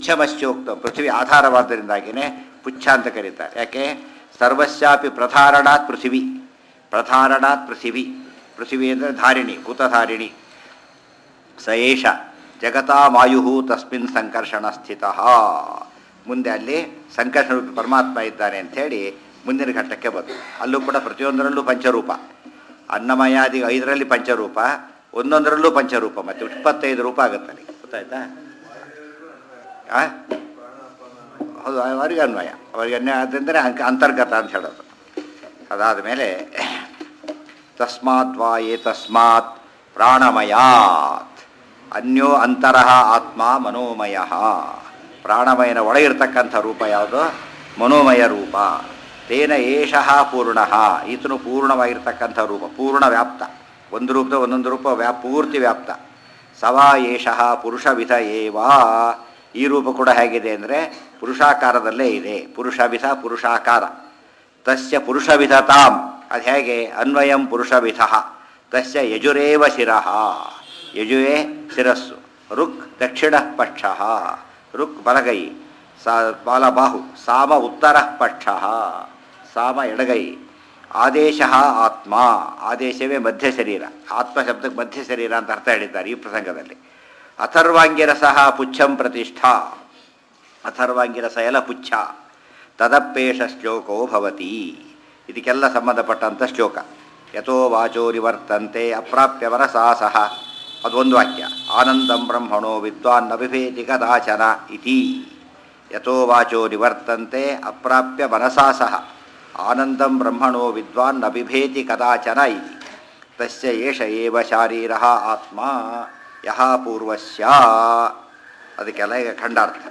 ಪುಚ್ಛಮಶ್ಯೋಕ್ತ ಪೃಥ್ವಿ ಆಧಾರವಾದ್ದರಿಂದಾಗಿಯೇ ಪುಚ್ಛ ಅಂತ ಕರೀತಾರೆ ಯಾಕೆ ಸರ್ವಸ್ಯಾಪಿ ಪ್ರಧಾರಣಾತ್ ಪೃಥಿವಿ ಪ್ರಧಾರಣಾತ್ ಪೃಥಿವಿ ಪೃಥಿವಿ ಅಂದರೆ ಧಾರಿಣಿ ಭೂತಧಾರಿಣಿ ಸ ಏಷ ಜಗತಾಮಾಯು ತಸ್ಮಿನ್ ಸಂಕರ್ಷಣ ಸ್ಥಿತ ಮುಂದೆ ಅಲ್ಲಿ ಸಂಕರ್ಷಣ ರೂಪಿ ಪರಮಾತ್ಮ ಇದ್ದಾನೆ ಅಂಥೇಳಿ ಮುಂದಿನ ಘಟ್ಟಕ್ಕೆ ಬಂತು ಅಲ್ಲೂ ಕೂಡ ಪ್ರತಿಯೊಂದರಲ್ಲೂ ಪಂಚರೂಪ ಅನ್ನಮಯಾದಿ ಐದರಲ್ಲಿ ಪಂಚರೂಪ ಒಂದೊಂದರಲ್ಲೂ ಪಂಚರೂಪ ಮತ್ತು ಇಪ್ಪತ್ತೈದು ರೂಪ ಆಗುತ್ತೆ ಅಲ್ಲಿ ಗೊತ್ತಾಯ್ತಾ ಆ? ಹೌದು ಅವರಿಗೆ ಅನ್ವಯ ಅವರಿಗೆ ಅನ್ವಯ ಆದ್ದರಿಂದ ಅಂಕ- ಅಂತರ್ಗತ ಅಂತ ಹೇಳೋದು ಅದಾದ ಮೇಲೆ ತಸ್ಮಾತ್ ವಾ ಏತಸ್ಮಾತ್ ಪ್ರಾಣಮಯಾತ್ ಅನ್ಯೋ ಅಂತರಃ ಆತ್ಮ ಮನೋಮಯ ಪ್ರಾಣಮಯನ ಒಳಗಿರ್ತಕ್ಕಂಥ ರೂಪ ಯಾವುದು ಮನೋಮಯ ರೂಪ ತೇನ ಏಷಃ ಪೂರ್ಣ ಈತನು ಪೂರ್ಣವಾಗಿರ್ತಕ್ಕಂಥ ರೂಪ ಪೂರ್ಣ ವ್ಯಾಪ್ತ ಒಂದು ರೂಪದ ಒಂದೊಂದು ರೂಪ ವ್ಯಾಪ್ ಪೂರ್ತಿ ವ್ಯಾಪ್ತ ಸವಾ ಏಷಃ ಪುರುಷವಿಧ ಏವಾ ಈ ರೂಪ ಕೂಡ ಹೇಗಿದೆ ಅಂದರೆ ಪುರುಷಾಕಾರದಲ್ಲೇ ಇದೆ ಪುರುಷವಿಧ ಪುರುಷಾಕಾರ ತಸ್ಯ ಪುರುಷವಿಧತಾಂ ಅದು ಹೇಗೆ ಅನ್ವಯಂ ಪುರುಷವಿಧ ತಸ್ಯ ಯಜುರೇವ ಶಿರಃ ಯಜುವೇ ಶಿರಸ್ಸು ರುಕ್ ದಕ್ಷಿಣ ಪಕ್ಷ ರುಕ್ ಬಲಗೈ ಸಾ ಬಾಲಬಾಹು ಸಾಮ ಉತ್ತರ ಪಕ್ಷ ಸಾಮ ಎಡಗೈ ಆದೇಶ ಆತ್ಮ ಆದೇಶವೇ ಮಧ್ಯ ಶರೀರ ಆತ್ಮ ಶಬ್ದಕ್ಕೆ ಮಧ್ಯ ಶರೀರ ಅಂತ ಅರ್ಥ ಹೇಳಿದ್ದಾರೆ ಈ ಪ್ರಸಂಗದಲ್ಲಿ ಅಥರ್ವಾಂಗಿರಸಃ ಪುಚ್ಛಂ ಪ್ರತಿಷ್ಠಾ ಅಥರ್ವಾಂಗಿರಸ ಎಲ ಪುಚ್ಛ ತದಪ್ಪೇಷ ಶ್ಲೋಕೋ ಭವತಿ ಇದಕ್ಕೆಲ್ಲ ಸಂಬಂಧಪಟ್ಟಂಥ ಶ್ಲೋಕ ಯಥೋ ವಾಚೋ ನಿವರ್ತಂತೆ ಅಪ್ರಾಪ್ಯ ವರಸಾ ಸಹ ಅದೊಂದು ವಾಕ್ಯ ಆನಂದಂ ಬ್ರಹ್ಮಣೋ ವಿದ್ವಾನ್ ಅಭಿಭೇತಿ ಕದಾಚನ ಇತಿ ಯಥೋ ವಾಚೋ ನಿವರ್ತಂತೆ ಅಪ್ರಾಪ್ಯ ಮನಸಾ ಸಹ ಆನಂದಂ ಬ್ರಹ್ಮಣೋ ವಿದ್ವಾನ್ ಅಭಿಭೇತಿ ಕದಾಚನ ಇತಿ ತಸ್ಯ ಏಷ ಏವ ಶಾರೀರ ಆತ್ಮ ಯಹ ಪೂರ್ವಸ್ಯ ಅದಕ್ಕೆಲ್ಲ ಈಗ ಖಂಡಾರ್ಥ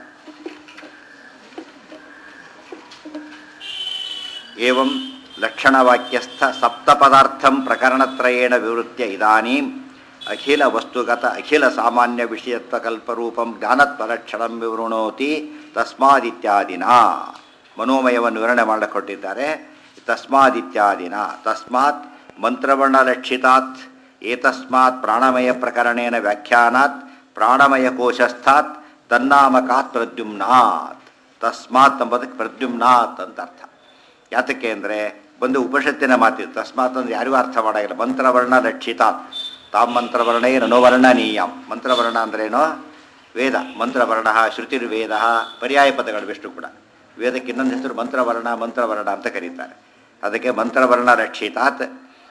ಏವಂ ಲಕ್ಷಣವಾಕ್ಯಸ್ಥ ಸಪ್ತಪದಾರ್ಥಂ ಪ್ರಕರಣತ್ರಯೇಣ ವಿವೃತ್ಯ ಇದಾನೀಂ ಅಖಿಲ ವಸ್ತುಗತ ಅಖಿಲ ಸಾಮಾನ್ಯ ವಿಷಯತ್ವಕಲ್ಪರೂಪಂ ಜ್ಞಾನತ್ವಲಕ್ಷಣಂ ವಿವೃಣೋತಿ ತಸ್ಮಾದಿತ್ಯಾದಿನ ಮನೋಮಯವನ್ನು ವಿವರಣೆ ಮಾಡಿಕೊಟ್ಟಿದ್ದಾರೆ ತಸ್ಮಾದಿತ್ಯಾದಿನ ತಸ್ಮಾತ್ ಮಂತ್ರವರ್ಣಲಕ್ಷಿತಾತ್ ಏತಸ್ಮಾತ್ ಪ್ರಾಣಮಯ ಪ್ರಕರಣೇನ ವ್ಯಾಖ್ಯಾನಾತ್ ಪ್ರಾಣಮಯ ಕೋಶಸ್ಥಾತ್ ತನ್ನಾಮಕಾತ್ ಪ್ರದ್ಯುಮ್ನಾತ್ ತಸ್ಮಾತ್ ಎಂಬುದಕ್ಕೆ ಪ್ರದ್ಯುಮ್ನಾತ್ ಅಂತ ಅರ್ಥ ಯಾತಕ್ಕೆ ಅಂದರೆ ಒಂದು ಉಪನಿಷತ್ತಿನ ಮಾತಿದೆ ತಸ್ಮಾತ್ ಅಂದ್ರೆ ಯಾರಿಗೂ ಅರ್ಥ ಮಾಡಾಗಿಲ್ಲ ಮಂತ್ರವರ್ಣ ರಕ್ಷಿತಾತ್ ತಾಮ್ ಮಂತ್ರವರ್ಣೇ ನನೋವರ್ಣನೀಯಂ ಮಂತ್ರವರ್ಣ ಅಂದ್ರೇನೋ ವೇದ ಮಂತ್ರವರ್ಣ ಶ್ರುತಿರ್ವೇದ ಪರ್ಯಾಯ ಪದಗಳು ಬೆಷ್ಟು ಕೂಡ ವೇದಕ್ಕೆ ಇನ್ನೊಂದು ಹೆಸರು ಮಂತ್ರವರ್ಣ ಮಂತ್ರವರ್ಣ ಅಂತ ಕರೀತಾರೆ ಅದಕ್ಕೆ ಮಂತ್ರವರ್ಣ ರಕ್ಷಿತಾತ್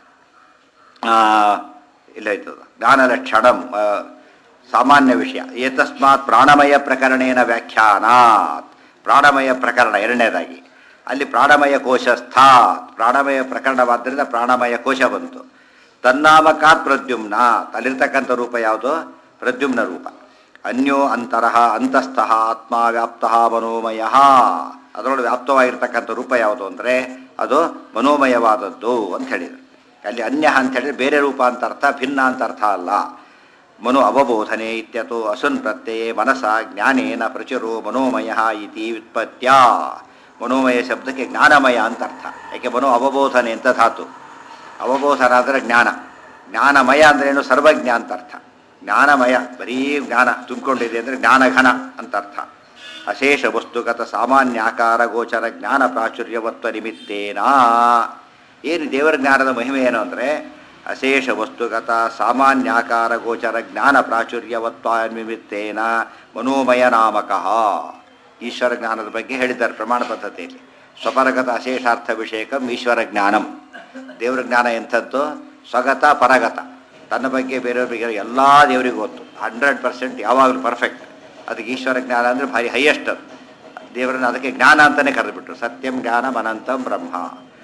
ಆ, ಇಲ್ಲ ಇರ್ತದ ಜ್ಞಾನಲಕ್ಷಣಂ ಆ, ಸಾಮಾನ್ಯ ವಿಷಯ ಏತಸ್ಮಾತ್ ಪ್ರಾಣಮಯ ಪ್ರಕರಣೇನ ವ್ಯಾಖ್ಯಾನಾತ್ ಪ್ರಾಣಮಯ ಪ್ರಕರಣ ಎರಡನೇದಾಗಿ ಅಲ್ಲಿ ಪ್ರಾಣಮಯ ಕೋಶಸ್ಥಾತ್ ಪ್ರಾಣಮಯ ಪ್ರಕರಣವಾದ್ದರಿಂದ ಪ್ರಾಣಮಯ ಕೋಶ ಬಂತು ತನ್ನಾಮಕಾತ್ ಪ್ರದ್ಯುಮ್ನ ಅಲ್ಲಿರ್ತಕ್ಕಂಥ ರೂಪ ಯಾವುದು ಪ್ರದ್ಯುಮ್ನ ರೂಪ ಅನ್ಯೋ ಅಂತರಃ ಅಂತಸ್ಥಃ ಆತ್ಮ ವ್ಯಾಪ್ತಃ ಮನೋಮಯ ಅದರೊಳಗೆ ವ್ಯಾಪ್ತವಾಗಿರ್ತಕ್ಕಂಥ ರೂಪ ಯಾವುದು ಅಂದರೆ ಅದು ಮನೋಮಯವಾದದ್ದು ಅಂತ ಹೇಳಿದರು ಅಲ್ಲಿ ಅನ್ಯ ಅಂತ ಹೇಳಿದ್ರೆ ಬೇರೆ ರೂಪ ಅಂತ ಅರ್ಥ ಭಿನ್ನ ಅಂತ ಅರ್ಥ ಅಲ್ಲ ಮನು ಅವಬೋಧನೆ ಇತ್ಯತೋ ಅಸುನ್ ಪ್ರತ್ಯಯೇ ಮನಸ ಜ್ಞಾನೇನ ಪ್ರಚುರೋ ಮನೋಮಯ ಇತಿ ವ್ಯುತ್ಪತ್ಯ ಮನೋಮಯ ಶಬ್ದಕ್ಕೆ ಜ್ಞಾನಮಯ ಅಂತ ಅರ್ಥ ಯಾಕೆ ಮನೋ ಅವಬೋಧನೆ ಅಂತ ಧಾತು ಅವಬೋಧನ ಅಂದರೆ ಜ್ಞಾನ ಜ್ಞಾನಮಯ ಅಂದ್ರೇನು ಸರ್ವಜ್ಞ ಅಂತ ಅರ್ಥ ಜ್ಞಾನಮಯ ಬರೀ ಜ್ಞಾನ ತುಂಬಿಕೊಂಡಿದೆ ಅಂದರೆ ಜ್ಞಾನಘನ ಅಂತ ಅರ್ಥ ಅಶೇಷ ವಸ್ತುಗತ ಸಾಮಾನ್ಯ ಆಕಾರ ಗೋಚರ ಜ್ಞಾನ ಪ್ರಾಚುರ್ಯವತ್ವ ನಿಮಿತ್ತೇನಾ ಏನು ದೇವರ ಜ್ಞಾನದ ಮಹಿಮೆ ಏನು ಅಂದರೆ ಅಶೇಷ ವಸ್ತುಗತ ಸಾಮಾನ್ಯಾಕಾರ ಗೋಚರ ಜ್ಞಾನ ಪ್ರಾಚುರ್ಯವತ್ವ ನಿಮಿತ್ತೇನ ಮನೋಮಯ ನಾಮಕಃ ಈಶ್ವರ ಜ್ಞಾನದ ಬಗ್ಗೆ ಹೇಳಿದ್ದಾರೆ ಪ್ರಮಾಣ ಪದ್ಧತಿಯಲ್ಲಿ ಸ್ವಪರಗತ ಅಶೇಷಾರ್ಥ ವಿಷಯಕಂ ಈಶ್ವರ ಜ್ಞಾನಂ ದೇವರ ಜ್ಞಾನ ಎಂಥದ್ದು ಸ್ವಗತ ಪರಗತ ತನ್ನ ಬಗ್ಗೆ ಬೇರೆಯವ್ರಿಗೆ ಎಲ್ಲ ದೇವರಿಗೂ ಗೊತ್ತು ಹಂಡ್ರೆಡ್ ಪರ್ಸೆಂಟ್ ಯಾವಾಗಲೂ ಪರ್ಫೆಕ್ಟ್ ಅದಕ್ಕೆ ಈಶ್ವರ ಜ್ಞಾನ ಅಂದರೆ ಭಾರಿ ಹೈಯೆಸ್ಟ್ ಅದು ದೇವರನ್ನು ಅದಕ್ಕೆ ಜ್ಞಾನ ಅಂತಲೇ ಕರೆದುಬಿಟ್ರು ಸತ್ಯಂ ಜ್ಞಾನಂ ಅನಂತಂ ಬ್ರಹ್ಮ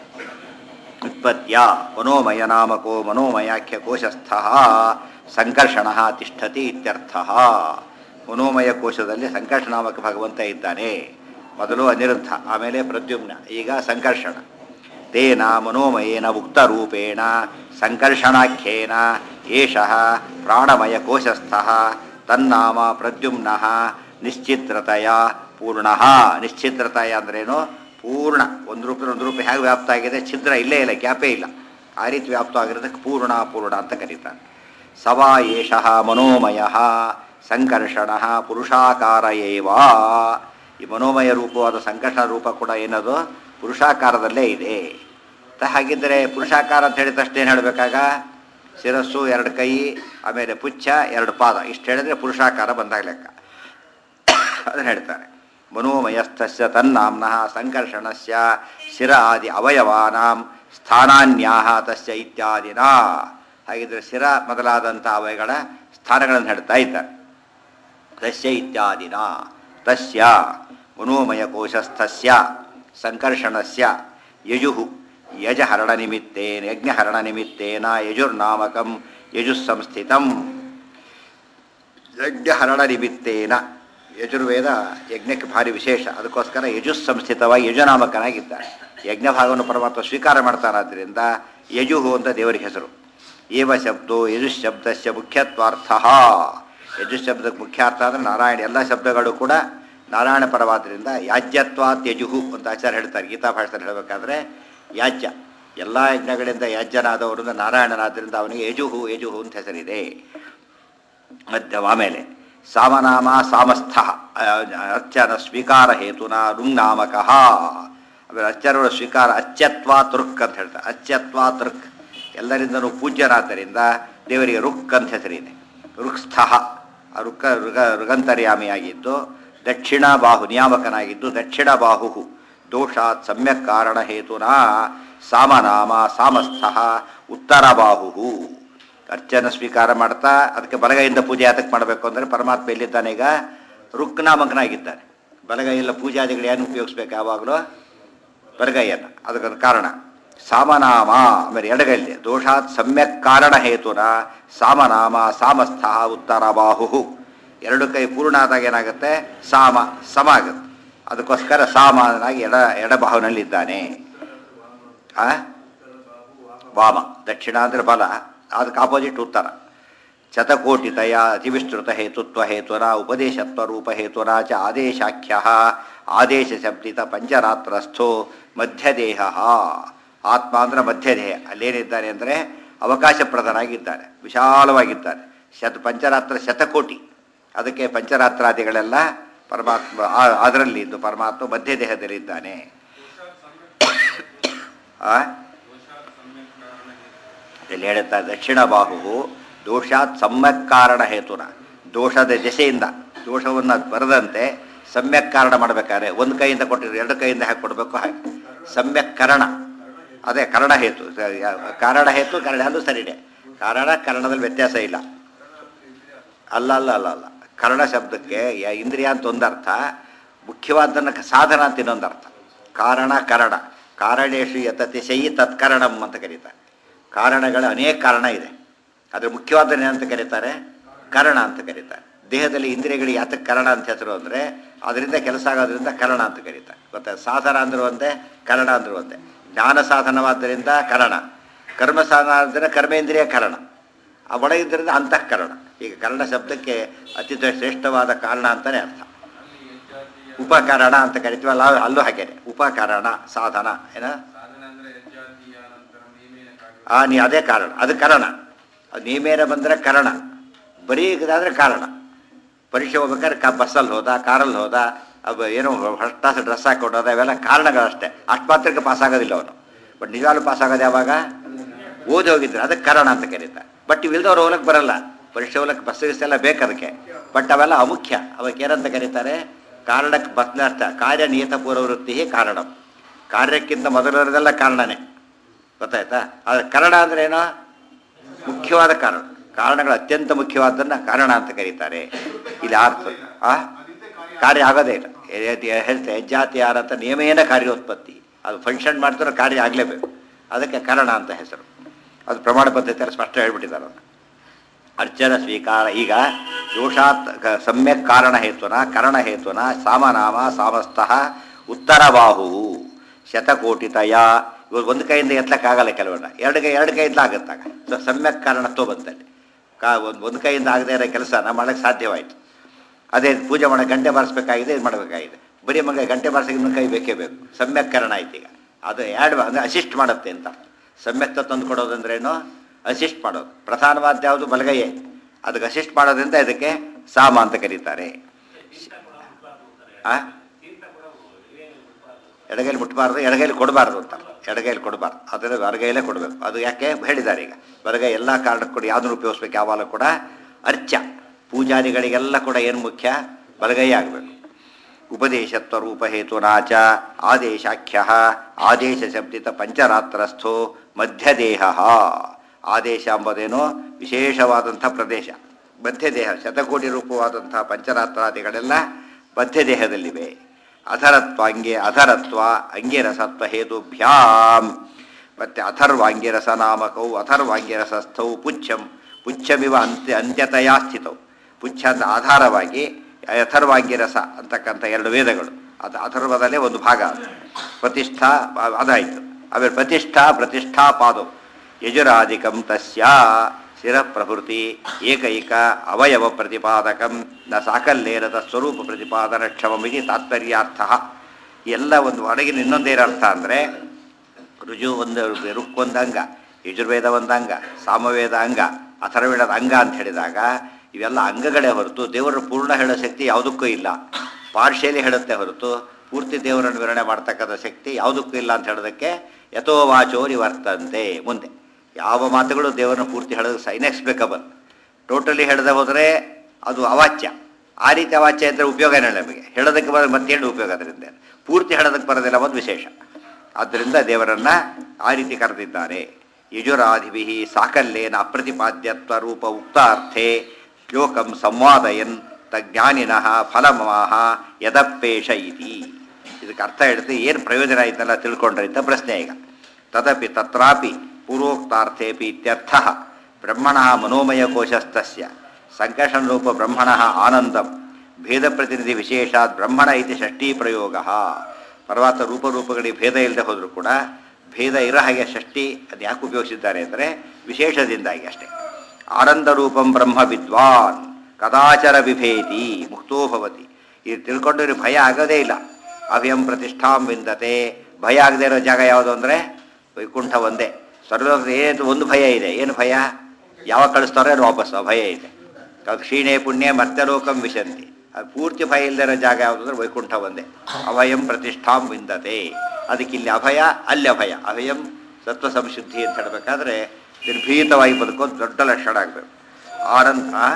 ಉತ್ಪತ್ಯ ಮನೋಮಯ ನಾಮಕೋ ಮನೋಮಯಾಖ್ಯ ಕೋಶಸ್ಥ ಸಂಕರ್ಷಣ ತಿಷ್ಠತಿ ಇತ್ಯರ್ಥ ಮನೋಮಯ ಕೋಶದಲ್ಲಿ ಸಂಕರ್ಷಣ ನಾಮಕ ಭಗವಂತ ಇದ್ದಾನೆ ಮೊದಲು ಅನಿರುದ್ಧ ಆಮೇಲೆ ಪ್ರದ್ಯುಮ್ನ ಈಗ ಸಂಕರ್ಷಣ ತೇನ ಮನೋಮಯೇನ ಉಕ್ತರೂಪೇಣ ಸಂಕರ್ಷಣಾಖ್ಯೇನ ಏಷಃ ಪ್ರಾಣಮಯ ಕೋಶಸ್ಥ ತನ್ನಾಮ ಪ್ರದ್ಯುಮ್ನ ನಿಶ್ಚಿತ್ರತೆಯ ಪೂರ್ಣ ನಿಶ್ಚಿತ್ರತೆಯ ಅಂದ್ರೇನು ಪೂರ್ಣ ಒಂದು ರೂಪದಲ್ಲಿ ಒಂದು ರೂಪ ಹೇಗೆ ವ್ಯಾಪ್ತ ಆಗಿದೆ ಛಿದ್ರ ಇಲ್ಲೇ ಇಲ್ಲ ಗ್ಯಾಪೇ ಇಲ್ಲ ಆ ರೀತಿ ವ್ಯಾಪ್ತ ಆಗಿರೋದಕ್ಕೆ ಪೂರ್ಣ ಪೂರ್ಣ ಅಂತ ಕರೀತಾರೆ ಸವಾ ಏಷಃ ಮನೋಮಯ ಸಂಕರ್ಷಣ ಪುರುಷಾಕಾರ ಏವ ಈ ಮನೋಮಯ ರೂಪವಾದ ಸಂಕರ್ಷಣ ರೂಪ ಕೂಡ ಏನದು ಪುರುಷಾಕಾರದಲ್ಲೇ ಇದೆ ತ ಹಾಗಿದ್ದರೆ ಪುರುಷಾಕಾರ ಅಂತ ಹೇಳಿದ ತಕ್ಷಣ ಏನು ಹೇಳಬೇಕಾಗ ಶಿರಸ್ಸು ಎರಡು ಕೈ ಆಮೇಲೆ ಪುಚ್ಛ ಎರಡು ಪಾದ ಇಷ್ಟು ಹೇಳಿದ್ರೆ ಪುರುಷಾಕಾರ ಬಂದಾಗ ಲೆಕ್ಕ ಅದನ್ನು ಹೇಳ್ತಾರೆ ಮನೋಮಯಸ್ಥಸ್ಯ ತನ್ನಾಮ್ನಃ ಸಂಕರ್ಷಣಸ್ಯ ಶಿರ ಆದಿ ಅವಯವಾನಾಂ ಸ್ಥಾನಾನ್ಯಾಹ ತಸ್ಯ ಇತ್ಯಾದಿನ ಹಾಗಿದ್ರೆ ಶಿರ ಮೊದಲಾದಂಥ ಅವಯಗಳ ಸ್ಥಾನಗಳನ್ನು ಹೇಳ್ತಾ ಇದ್ದಾರೆ ತಸ್ಯ ಇತ್ಯಾದಿನ ತಸ್ಯ ಮನೋಮಯ ಕೋಶಸ್ಥಸ್ಯ ಸಂಕರ್ಷಣಸ್ಯ ಯಜು ಯಜಹರಣ ನಿಮಿತ್ತೇನ ಯಜ್ಞಹರಣ ನಿಮಿತ್ತೇನ ಯಜುರ್ನಾಮಕಂ ಯಜುಸ್ಸಂಸ್ಥಿತಂ ಯಜ್ಞಹರಣ ನಿಮಿತ್ತೇನ ಯಜುರ್ವೇದ ಯಜ್ಞಕ್ಕೆ ಭಾರಿ ವಿಶೇಷ ಅದಕ್ಕೋಸ್ಕರ ಯಜುಸ್ ಸಂಸ್ಥಿತವಾಗಿ ಯಜುನಾಮಕನಾಗಿದ್ದಾನೆ ಯಜ್ಞ ಭಾಗವನ್ನು ಪರಮಾತ್ಮ ಸ್ವೀಕಾರ ಮಾಡ್ತಾನಾದ್ದರಿಂದ ಯಜುಹು ಅಂತ ದೇವರಿಗೆ ಹೆಸರು ಏವ ಶಬ್ದೋ ಯಜುಸ್ ಶಬ್ದಸ್ಯ ಮುಖ್ಯತ್ವಾರ್ಥ ಯಜುಸ್ ಶಬ್ದಕ್ಕೆ ಮುಖ್ಯ ಅರ್ಥ ಅಂದರೆ ನಾರಾಯಣ ಎಲ್ಲ ಶಬ್ದಗಳು ಕೂಡ ನಾರಾಯಣ ಪರವಾದ್ದರಿಂದ ಯಾಜ್ಯತ್ವಾತ್ ಯಜುಹು ಅಂತ ಆಚಾರ್ಯ ಹೇಳ್ತಾರೆ ಗೀತಾ ಭಾಷೆಯಲ್ಲಿ ಹೇಳಬೇಕಾದ್ರೆ ಯಾಜ್ಯ ಎಲ್ಲ ಯಜ್ಞಗಳಿಂದ ಯಾಜ್ಯನಾದವರಿಂದ ನಾರಾಯಣನಾದ್ದರಿಂದ ಅವನಿಗೆ ಯಜುಹು ಯಜುಹು ಅಂತ ಹೆಸರಿದೆ ಮಧ್ಯ ಆಮೇಲೆ ಸಾಮನಾಮ ಸಾಮಸ್ಥ ಅರ್ಚನ ಸ್ವೀಕಾರ ಹೇತುನ ರುಂಗ್ನಾಮಕ ಆಮೇಲೆ ಅರ್ಚನರ ಸ್ವೀಕಾರ ಅಚ್ಚತ್ವ ತುರ್ಕ್ ಅಂತ ಹೇಳ್ತಾರೆ ಅಚ್ಚತ್ವ ತುರ್ಕ್ ಎಲ್ಲರಿಂದನೂ ಪೂಜ್ಯರಾದ್ದರಿಂದ ದೇವರಿಗೆ ರುಕ್ ಅಂತ ಹೆಸರಿದೆ ರುಕ್ಸ್ಥ ಆ ರುಕ್ಕ ಋಗ ಋಗಂತರ್ಯಾಮಿಯಾಗಿದ್ದು ದಕ್ಷಿಣ ಬಾಹು ನಿಯಾಮಕನಾಗಿದ್ದು ದಕ್ಷಿಣ ಬಾಹು ದೋಷಾತ್ ಸಮ್ಯಕ್ ಕಾರಣ ಹೇತುನ ಸಾಮನಾಮ ಸಾಮಸ್ಥ ಉತ್ತರ ಬಾಹು ಅರ್ಚನ ಸ್ವೀಕಾರ ಮಾಡ್ತಾ ಅದಕ್ಕೆ ಬಲಗೈಯಿಂದ ಪೂಜೆ ಯಾತಕ್ಕೆ ಮಾಡಬೇಕು ಅಂದರೆ ಪರಮಾತ್ಮ ಎಲ್ಲಿದ್ದಾನೆ ಈಗ ರುಕ್ನಾಮಕನಾಗಿದ್ದಾನೆ ಬಲಗೈಯಿಂದ ಪೂಜಾದಿಗಳು ಏನು ಉಪಯೋಗಿಸ್ಬೇಕು ಯಾವಾಗಲೂ ಬಲಗೈಯನ್ನು ಅದಕ್ಕೊಂದು ಕಾರಣ ಸಾಮನಾಮ ಆಮೇಲೆ ಎಡಗೈಲಿ ದೋಷಾತ್ ಸಮ್ಯಕ್ ಕಾರಣ ಹೇತುನ ಸಾಮನಾಮ ಸಾಮಸ್ಥ ಉತ್ತರ ಬಾಹು ಎರಡು ಕೈ ಪೂರ್ಣ ಆದಾಗ ಏನಾಗುತ್ತೆ ಸಾಮ ಸಮ ಆಗುತ್ತೆ ಅದಕ್ಕೋಸ್ಕರ ಸಾಮಾನಾಗಿ ಎಡ ಎಡಬಾಹುನಲ್ಲಿದ್ದಾನೆ ಆ ವಾಮ ದಕ್ಷಿಣ ಅಂದರೆ ಬಲ ಅದಕ್ಕೆ ಆಪೋಸಿಟ್ ಉತ್ತರ ಶತಕೋಟಿತಯ ಅತಿವಿಸ್ತೃತ ಹೇತುತ್ವ ಹೇತುನ ಉಪದೇಶತ್ವ ರೂಪ ಹೇತುನ ಚ ಆದೇಶಾಖ್ಯ ಆದೇಶ ಶಬ್ದಿತ ಪಂಚರಾತ್ರಸ್ಥೋ ಮಧ್ಯದೇಹ ಆತ್ಮ ಅಂದ್ರೆ ಮಧ್ಯದೇಹ ಅಲ್ಲೇನಿದ್ದಾನೆ ಅಂದರೆ ಅವಕಾಶಪ್ರದನಾಗಿದ್ದಾನೆ ವಿಶಾಲವಾಗಿದ್ದಾನೆ ಶತ ಪಂಚರಾತ್ರ ಶತಕೋಟಿ ಅದಕ್ಕೆ ಪಂಚರಾತ್ರಾದಿಗಳೆಲ್ಲ ಪರಮಾತ್ಮ ಆ- ಅದರಲ್ಲಿ ಇದ್ದು ಪರಮಾತ್ಮ ಮಧ್ಯದೇಹದಲ್ಲಿದ್ದಾನೆ ಆ ಇಲ್ಲಿ ಹೇಳುತ್ತಾ ದಕ್ಷಿಣ ಬಾಹು ದೋಷಾತ್ ಸಮ್ಯಕ್ ಕಾರಣ ಹೇತುನ ದೋಷದ ದೆಸೆಯಿಂದ ದೋಷವನ್ನು ಬರದಂತೆ ಸಮ್ಯಕ್ ಕಾರಣ ಮಾಡಬೇಕಾದ್ರೆ ಒಂದು ಕೈಯಿಂದ ಕೊಟ್ಟಿದ್ರು ಎರಡು ಕೈಯಿಂದ ಹಾಕಿ ಕೊಡಬೇಕು ಹಾಗೆ ಸಮ್ಯಕ್ ಕರಣ ಅದೇ ಕರಣ ಹೇತು ಕಾರಣ ಹೇತು ಕರಣ ಅದು ಸರಿನೇ ಕಾರಣ ಕರಣದಲ್ಲಿ ವ್ಯತ್ಯಾಸ ಇಲ್ಲ ಅಲ್ಲ ಅಲ್ಲ ಅಲ್ಲ ಅಲ್ಲ ಕರ್ಣ ಶಬ್ದಕ್ಕೆ ಯ- ಇಂದ್ರಿಯ ಅಂತ ಒಂದರ್ಥ ಮುಖ್ಯವಾದನ್ನು ಸಾಧನ ಅಂತ ಇನ್ನೊಂದು ಅರ್ಥ ಕಾರಣ ಕರಣ ಕಾರಣೇಶು ಯತತಿ ಶೈ ತತ್ಕರಣಂ ಅಂತ ಕರೀತಾರೆ ಕಾರಣಗಳ ಅನೇಕ ಕಾರಣ ಇದೆ ಅದ್ರ ಮುಖ್ಯವಾದನ್ನು ಏನಂತ ಕರೀತಾರೆ ಕರಣ ಅಂತ ಕರೀತಾರೆ ದೇಹದಲ್ಲಿ ಇಂದ್ರಿಯಗಳಿಗೆ ಯಾತಕ್ಕೆ ಕರಣ ಅಂತ ಹೆಸರು ಅಂದರೆ ಅದರಿಂದ ಕೆಲಸ ಆಗೋದ್ರಿಂದ ಕರಣ ಅಂತ ಕರೀತಾರೆ ಗೊತ್ತಾ ಸಾಧನ ಅಂದ್ರೂ ಒಂದೇ ಕರಣ ಅಂದ್ರೂ ಒಂದೇ ಜ್ಞಾನ ಸಾಧನವಾದ್ದರಿಂದ ಕರಣ ಕರ್ಮ ಸಾಧನ ಆದ್ದರಿಂದ ಕರ್ಮೇಂದ್ರಿಯ ಕರಣ ಆ ಒಳಗಿದ್ದರಿಂದ ಅಂತಃಕರಣ ಈಗ ಕನ್ನಡ ಶಬ್ದಕ್ಕೆ ಅತಿ ಶ್ರೇಷ್ಠವಾದ ಕಾರಣ ಅಂತಲೇ ಅರ್ಥ ಉಪಕರಣ ಅಂತ ಕರಿತೀವಲ್ಲ ಅಲ್ಲೂ ಹಾಗೇನೆ ಉಪಕರಣ ಸಾಧನ ಏನ ಸಾಧನ ಅಂದ್ರೆ ಯಜ್ಜಾತಿಯ ನಂತರ ನೇಮೇನ ಕಾರ್ಯ ಆ ನೀ ಅದೇ ಕಾರಣ ಅದು ಕರಣ ಅದು ನೀಮೇನ ಬಂದರೆ ಕರಣ ಬರೀ ಇದಾದ್ರೆ ಕಾರಣ ಪರೀಕ್ಷೆ ಹೋಗ್ಬೇಕಾದ್ರೆ ಕ ಬಸ್ಸಲ್ಲಿ ಹೋದ ಕಾರಲ್ಲಿ ಹೋದ ಅವ ಏನೋ ಫಸ್ಟ್ ಕ್ಲಾಸ್ ಡ್ರೆಸ್ ಹಾಕೊಂಡು ಹೋದ ಇವೆಲ್ಲ ಕಾರಣಗಳಷ್ಟೇ ಅಷ್ಟು ಮಾತ್ರಕ್ಕೆ ಪಾಸ್ ಆಗೋದಿಲ್ಲ ಅವನು ಬಟ್ ನಿಜವಾಗ್ಲೂ ಪಾಸ್ ಆಗೋದು ಯಾವಾಗ ಓದಿ ಹೋಗಿದ್ರೆ ಅದಕ್ಕೆ ಕಾರಣ ಅಂತ ಕರೀತಾರೆ ಬಟ್ ಇವಿಲ್ದವ್ರು ಹೋಗ್ಲಕ್ಕೆ ಬರಲ್ಲ ಪರೀಕ್ಷೆ ಹೋಗ್ಲಕ್ಕೆ ಬಸ್ ಗಿಸ್ ಎಲ್ಲ ಬೇಕು ಅದಕ್ಕೆ ಬಟ್ ಅವೆಲ್ಲ ಅಮುಖ್ಯ ಅವಕ್ಕೆ ಏನಂತ ಕರೀತಾರೆ ಕಾರಣಕ್ಕೆ ಬಸ್ನ ಅರ್ಥ ಕಾರ್ಯ ನಿಯತ ಪೂರ್ವವೃತ್ತಿ ಕಾರಣ ಕಾರ್ಯಕ್ಕಿಂತ ಮೊದಲಿರೋದೆಲ್ಲ ಕಾರಣನೇ ಗೊತ್ತಾಯ್ತಾ ಅದು ಕನ್ನಡ ಅಂದ್ರೆ ಏನೋ ಮುಖ್ಯವಾದ ಕಾರಣ ಕಾರಣಗಳು ಅತ್ಯಂತ ಮುಖ್ಯವಾದನ್ನ ಕಾರಣ ಅಂತ ಕರೀತಾರೆ ಇಲ್ಲಿ ಅರ್ಥ ಆ ಕಾರ್ಯ ಆಗೋದೇ ಇಲ್ಲ ಎ- ಹೇಳ್ತೆ ಜಾತಿ ಯಾರ ಅಂತ ನಿಯಮೇನ ಕಾರ್ಯೋತ್ಪತ್ತಿ ಅದು ಫಂಕ್ಷನ್ ಮಾಡ್ತಾರೆ ಕಾರ್ಯ ಆಗಲೇಬೇಕು ಅದಕ್ಕೆ ಕಾರಣ ಅಂತ ಹೆಸರು ಅದು ಪ್ರಮಾಣ ಪದ್ಧತಿಯಲ್ಲಿ ಸ್ಪಷ್ಟ ಹೇಳ್ಬಿಟ್ಟಿದ್ದಾರೆ ಅದನ್ನು ಅರ್ಚನ ಸ್ವೀಕಾರ ಈಗ ದೋಷಾತ್ ಕ- ಸಮ್ಯಕ್ ಕಾರಣ ಹೇತುನ ಕರಣ ಹೇತುನ ಸಾಮನಾಮ ಸಾಮಸ್ತಃ ಉತ್ತರ ಬಾಹು ಶತಕೋಟಿತಯ ಇವಾಗ ಒಂದು ಕೈಯಿಂದ ಎತ್ತಕ್ಕಾಗಲ್ಲ ಕೆಲವನ್ನ ಎರಡು ಕೈ ಎರಡು ಕೈಯಿಂದ ಆಗುತ್ತಾಗ ಸೊ ಸಮ್ಯಕ್ ಕಾರಣತ್ವ ಬಂದಲ್ಲಿ ಕಾ ಒಂದು ಒಂದು ಕೈಯಿಂದ ಆಗದೇ ಇರೋ ಕೆಲಸನ ಮಾಡೋಕ್ಕೆ ಸಾಧ್ಯವಾಯಿತು ಅದೇ ಪೂಜೆ ಮಾಡೋ ಗಂಟೆ ಬಾರಿಸ್ಬೇಕಾಗಿದೆ ಇದು ಮಾಡಬೇಕಾಗಿದೆ ಬರೀ ಮಗ ಗಂಟೆ ಬಾರಿಸೋಕೆ ಇನ್ನೊಂದು ಕೈ ಬೇಕೇ ಬೇಕು ಸಮ್ಯಕ್ ಕಾರಣ ಆಯ್ತು ಈಗ ಅದು ಎರಡು ಅಂದರೆ ಅಸಿಸ್ಟ್ ಮಾಡುತ್ತೆ ಅಂತ ಸಮ್ಯಕ್ತ ತಂದು ಕೊಡೋದಂದ್ರೇನು ಅಸಿಸ್ಟ್ ಮಾಡೋದು ಪ್ರಧಾನವಾದ ಯಾವುದು ಬಲಗೈಯೇ ಅದಕ್ಕೆ ಅಸಿಸ್ಟ್ ಮಾಡೋದ್ರಿಂದ ಇದಕ್ಕೆ ಸಾಮ ಅಂತ ಕರೀತಾರೆ ಆ ಎಡಗೈಲಿ ಮುಟ್ಟಬಾರ್ದು ಎಡಗೈಲಿ ಕೊಡಬಾರ್ದು ಅಂತ ಎಡಗೈಲಿ ಕೊಡಬಾರ್ದು ಅದರ ಬಲಗೈಲೇ ಕೊಡಬೇಕು ಅದು ಯಾಕೆ ಹೇಳಿದ್ದಾರೆ ಈಗ ಬಲಗೈ ಎಲ್ಲ ಕಾರಣಕ್ಕೂ ಕೂಡ ಯಾವುದನ್ನು ಉಪಯೋಗಿಸ್ಬೇಕು ಯಾವಾಗ ಕೂಡ ಅರ್ಚ ಪೂಜಾರಿಗಳಿಗೆಲ್ಲ ಕೂಡ ಏನು ಮುಖ್ಯ ಬಲಗೈ ಆಗಬೇಕು ಉಪದೇಶತ್ವ ರೂಪಹೇತುನಾಚ ಆದೇಶಾಖ್ಯ ಆದೇಶ ಶಬ್ದಿತ ಪಂಚರಾತ್ರಸ್ಥೋ ಮಧ್ಯದೇಹ ಆದೇಶ ಎಂಬುದೇನೋ ವಿಶೇಷವಾದಂಥ ಪ್ರದೇಶ ಮಧ್ಯದೇಹ ಶತಕೋಟಿ ರೂಪವಾದಂಥ ಪಂಚರಾತ್ರಾದಿಗಳೆಲ್ಲ ಮಧ್ಯದೇಹದಲ್ಲಿವೆ ಅಧರತ್ವ ಅಂಗೆ ಅಧರತ್ವ ಅಂಗಿರಸತ್ವ ಹೇತುಭ್ಯಾಂ ಮತ್ತು ಅಥರ್ವಾಂಗಿರಸ ನಾಮಕವು ಅಥರ್ವಾಂಗಿರಸಸ್ಥೌ ಪುಚ್ಛಂ ಪುಚ್ಛಮಿವ ಅಂತ್ಯ ಅಂತ್ಯತಯಾ ಸ್ಥಿತವು ಪುಚ್ಛ ಅಂತ ಆಧಾರವಾಗಿ ಅಥರ್ವಾಂಗಿರಸ ಅಂತಕ್ಕಂಥ ಎರಡು ವೇದಗಳು ಅದು ಅಥರ್ವದಲ್ಲೇ ಒಂದು ಭಾಗ ಅದು ಪ್ರತಿಷ್ಠಾ ಅ- ಅದಾಯಿತು ಆಮೇಲೆ ಪ್ರತಿಷ್ಠಾ ಪ್ರತಿಷ್ಠಾ ಪಾದವು ಯಜುರಾದಿಕಂ ತಸ್ಯ ಶಿರಪ್ರಭೃತಿ ಏಕೈಕ ಅವಯವ ಪ್ರತಿಪಾದಕಂ ನ ಸಾಕಲ್ಲೇರದ ಸ್ವರೂಪ ಪ್ರತಿಪಾದನ ಕ್ಷಮಮಿತಿ ತಾತ್ಪರ್ಯಾರ್ಥ ಎಲ್ಲ ಒಂದು ಒಳಗಿನ ಇನ್ನೊಂದೇನು ಅರ್ಥ ಅಂದರೆ ರುಜು ಒಂದು ರುಕ್ಕೊಂದು ಅಂಗ ಯಜುರ್ವೇದ ಒಂದು ಅಂಗ ಸಾಮವೇದ ಅಂಗ ಅಥರ್ವೇದದ ಅಂಗ ಅಂತ ಹೇಳಿದಾಗ ಇವೆಲ್ಲ ಅಂಗಗಳೇ ಹೊರತು ದೇವರ ಪೂರ್ಣ ಹೇಳೋ ಶಕ್ತಿ ಯಾವುದಕ್ಕೂ ಇಲ್ಲ ಪಾರ್ಶಿಯಲಿ ಹೇಳುತ್ತೆ ಹೊರತು ಪೂರ್ತಿ ದೇವರನ್ನು ವಿವರಣೆ ಮಾಡ್ತಕ್ಕಂಥ ಶಕ್ತಿ ಯಾವುದಕ್ಕೂ ಇಲ್ಲ ಅಂತ ಹೇಳೋದಕ್ಕೆ ಯಥೋ ವಾಚೋ ನಿವರ್ತಂತೆ ಮುಂದೆ ಯಾವ ಮಾತುಗಳು ದೇವರನ್ನ ಪೂರ್ತಿ ಹೇಳೋದು ಸ ಇನ್ಎಕ್ಸ್ಪ್ಲಿಕಬಲ್ ಟೋಟಲಿ ಹೇಳದೆ ಹೋದರೆ ಅದು ಅವಾಚ್ಯ ಆ ರೀತಿ ಅವಾಚ್ಯ ಇದ್ದರೆ ಉಪಯೋಗ ಇಲ್ಲ ನಮಗೆ ಹೇಳೋದಕ್ಕೆ ಬರ ಮತ್ತೇನು ಉಪಯೋಗ ಅದರಿಂದ ಪೂರ್ತಿ ಹೇಳೋದಕ್ಕೆ ಬರೋದಿಲ್ಲ ಒಂದು ವಿಶೇಷ ಆದ್ದರಿಂದ ದೇವರನ್ನ ಆ ರೀತಿ ಕರೆದಿದ್ದಾರೆ ಯಜುರಾದಿಭಿ ಸಾಕಲ್ಯೇನ ಅಪ್ರತಿಪಾದ್ಯತ್ವ ರೂಪ ಉಕ್ತಾರ್ಥೆ ಶ್ಲೋಕಂ ಸಂವಾದಯನ್ ತಜ್ಞಾನಿನಃ ಫಲಮಾಹ ಯದಪ್ಪೇಶ ಇತಿ ಇದಕ್ಕೆ ಅರ್ಥ ಹೇಳ್ತೆ ಏನು ಪ್ರಯೋಜನ ಆಯ್ತಲ್ಲ ತಿಳ್ಕೊಂಡ್ರೆ ಅಂತ ಪ್ರಶ್ನೆ ಈಗ ತದಪಿ ತತ್ರಾಪಿ ಪೂರ್ವೋಕ್ತಾರ್ಥೇಪಿ ಇತ್ಯರ್ಥ ಬ್ರಹ್ಮಣ ಮನೋಮಯ ಕೋಶಸ್ಥಸ್ಯ ಸಂಕರ್ಷಣ ರೂಪ ಬ್ರಹ್ಮಣ ಆನಂದಂ ಭೇದ ಪ್ರತಿನಿಧಿ ವಿಶೇಷಾತ್ ಬ್ರಹ್ಮಣ ಇತಿ ಷಷ್ಠೀ ಪ್ರಯೋಗ ಪರ್ವತ ರೂಪರೂಪಗಳಿಗೆ ಭೇದ ಇಲ್ಲದೆ ಹೋದರೂ ಕೂಡ ಭೇದ ಇರೋ ಹಾಗೆ ಷಷ್ಠಿ ಅದು ಯಾಕೆ ಉಪಯೋಗಿಸಿದ್ದಾರೆ ಅಂದರೆ ವಿಶೇಷದಿಂದಾಗಿ ಅಷ್ಟೇ ಆನಂದ ರೂಪಂ ಬ್ರಹ್ಮ ವಿದ್ವಾನ್ ಕದಾಚರ ಬಿಭೇತಿ ಮುಕ್ತೋ ಭವತಿ ಇದು ತಿಳ್ಕೊಂಡ್ರೆ ಭಯ ಆಗೋದೇ ಇಲ್ಲ ಅಭಯಂ ಪ್ರತಿಷ್ಠಾಂ ವಿಂದತೆ ಭಯ ಆಗದೆ ಇರೋ ಜಾಗ ಯಾವುದು ಅಂದರೆ ವೈಕುಂಠ ಒಂದೇ ಸ್ವರ್ಗಲೋಕದ ಏನು ಒಂದು ಭಯ ಇದೆ ಏನು ಭಯ ಯಾವಾಗ ಕಳಿಸ್ತಾರೋ ಅದು ವಾಪಸ್ ಆ ಭಯ ಇದೆ ಅದು ಕ್ಷೀಣೆ ಪುಣ್ಯ ಮರ್ತ್ಯಲೋಕಂ ವಿಶಂತಿ ಅದು ಪೂರ್ತಿ ಭಯ ಇಲ್ಲದೆ ಇರೋ ಜಾಗ ಯಾವುದು ಅಂದರೆ ವೈಕುಂಠ ಒಂದೇ ಅಭಯಂ ಪ್ರತಿಷ್ಠಾಂ ವಿಂದತೆ ಅದಕ್ಕೆ ಇಲ್ಲಿ ಅಭಯ ಅಲ್ಲಿ ಅಭಯ ಅಭಯಂ ಸತ್ವ ಸಂಶುದ್ಧಿ ಅಂತ ಹೇಳಬೇಕಾದ್ರೆ ನಿರ್ಭೀತವಾಗಿ ಬದುಕೋದು ದೊಡ್ಡ ಲಕ್ಷಣ ಆಗಬೇಕು ಆನಂದ ಆ?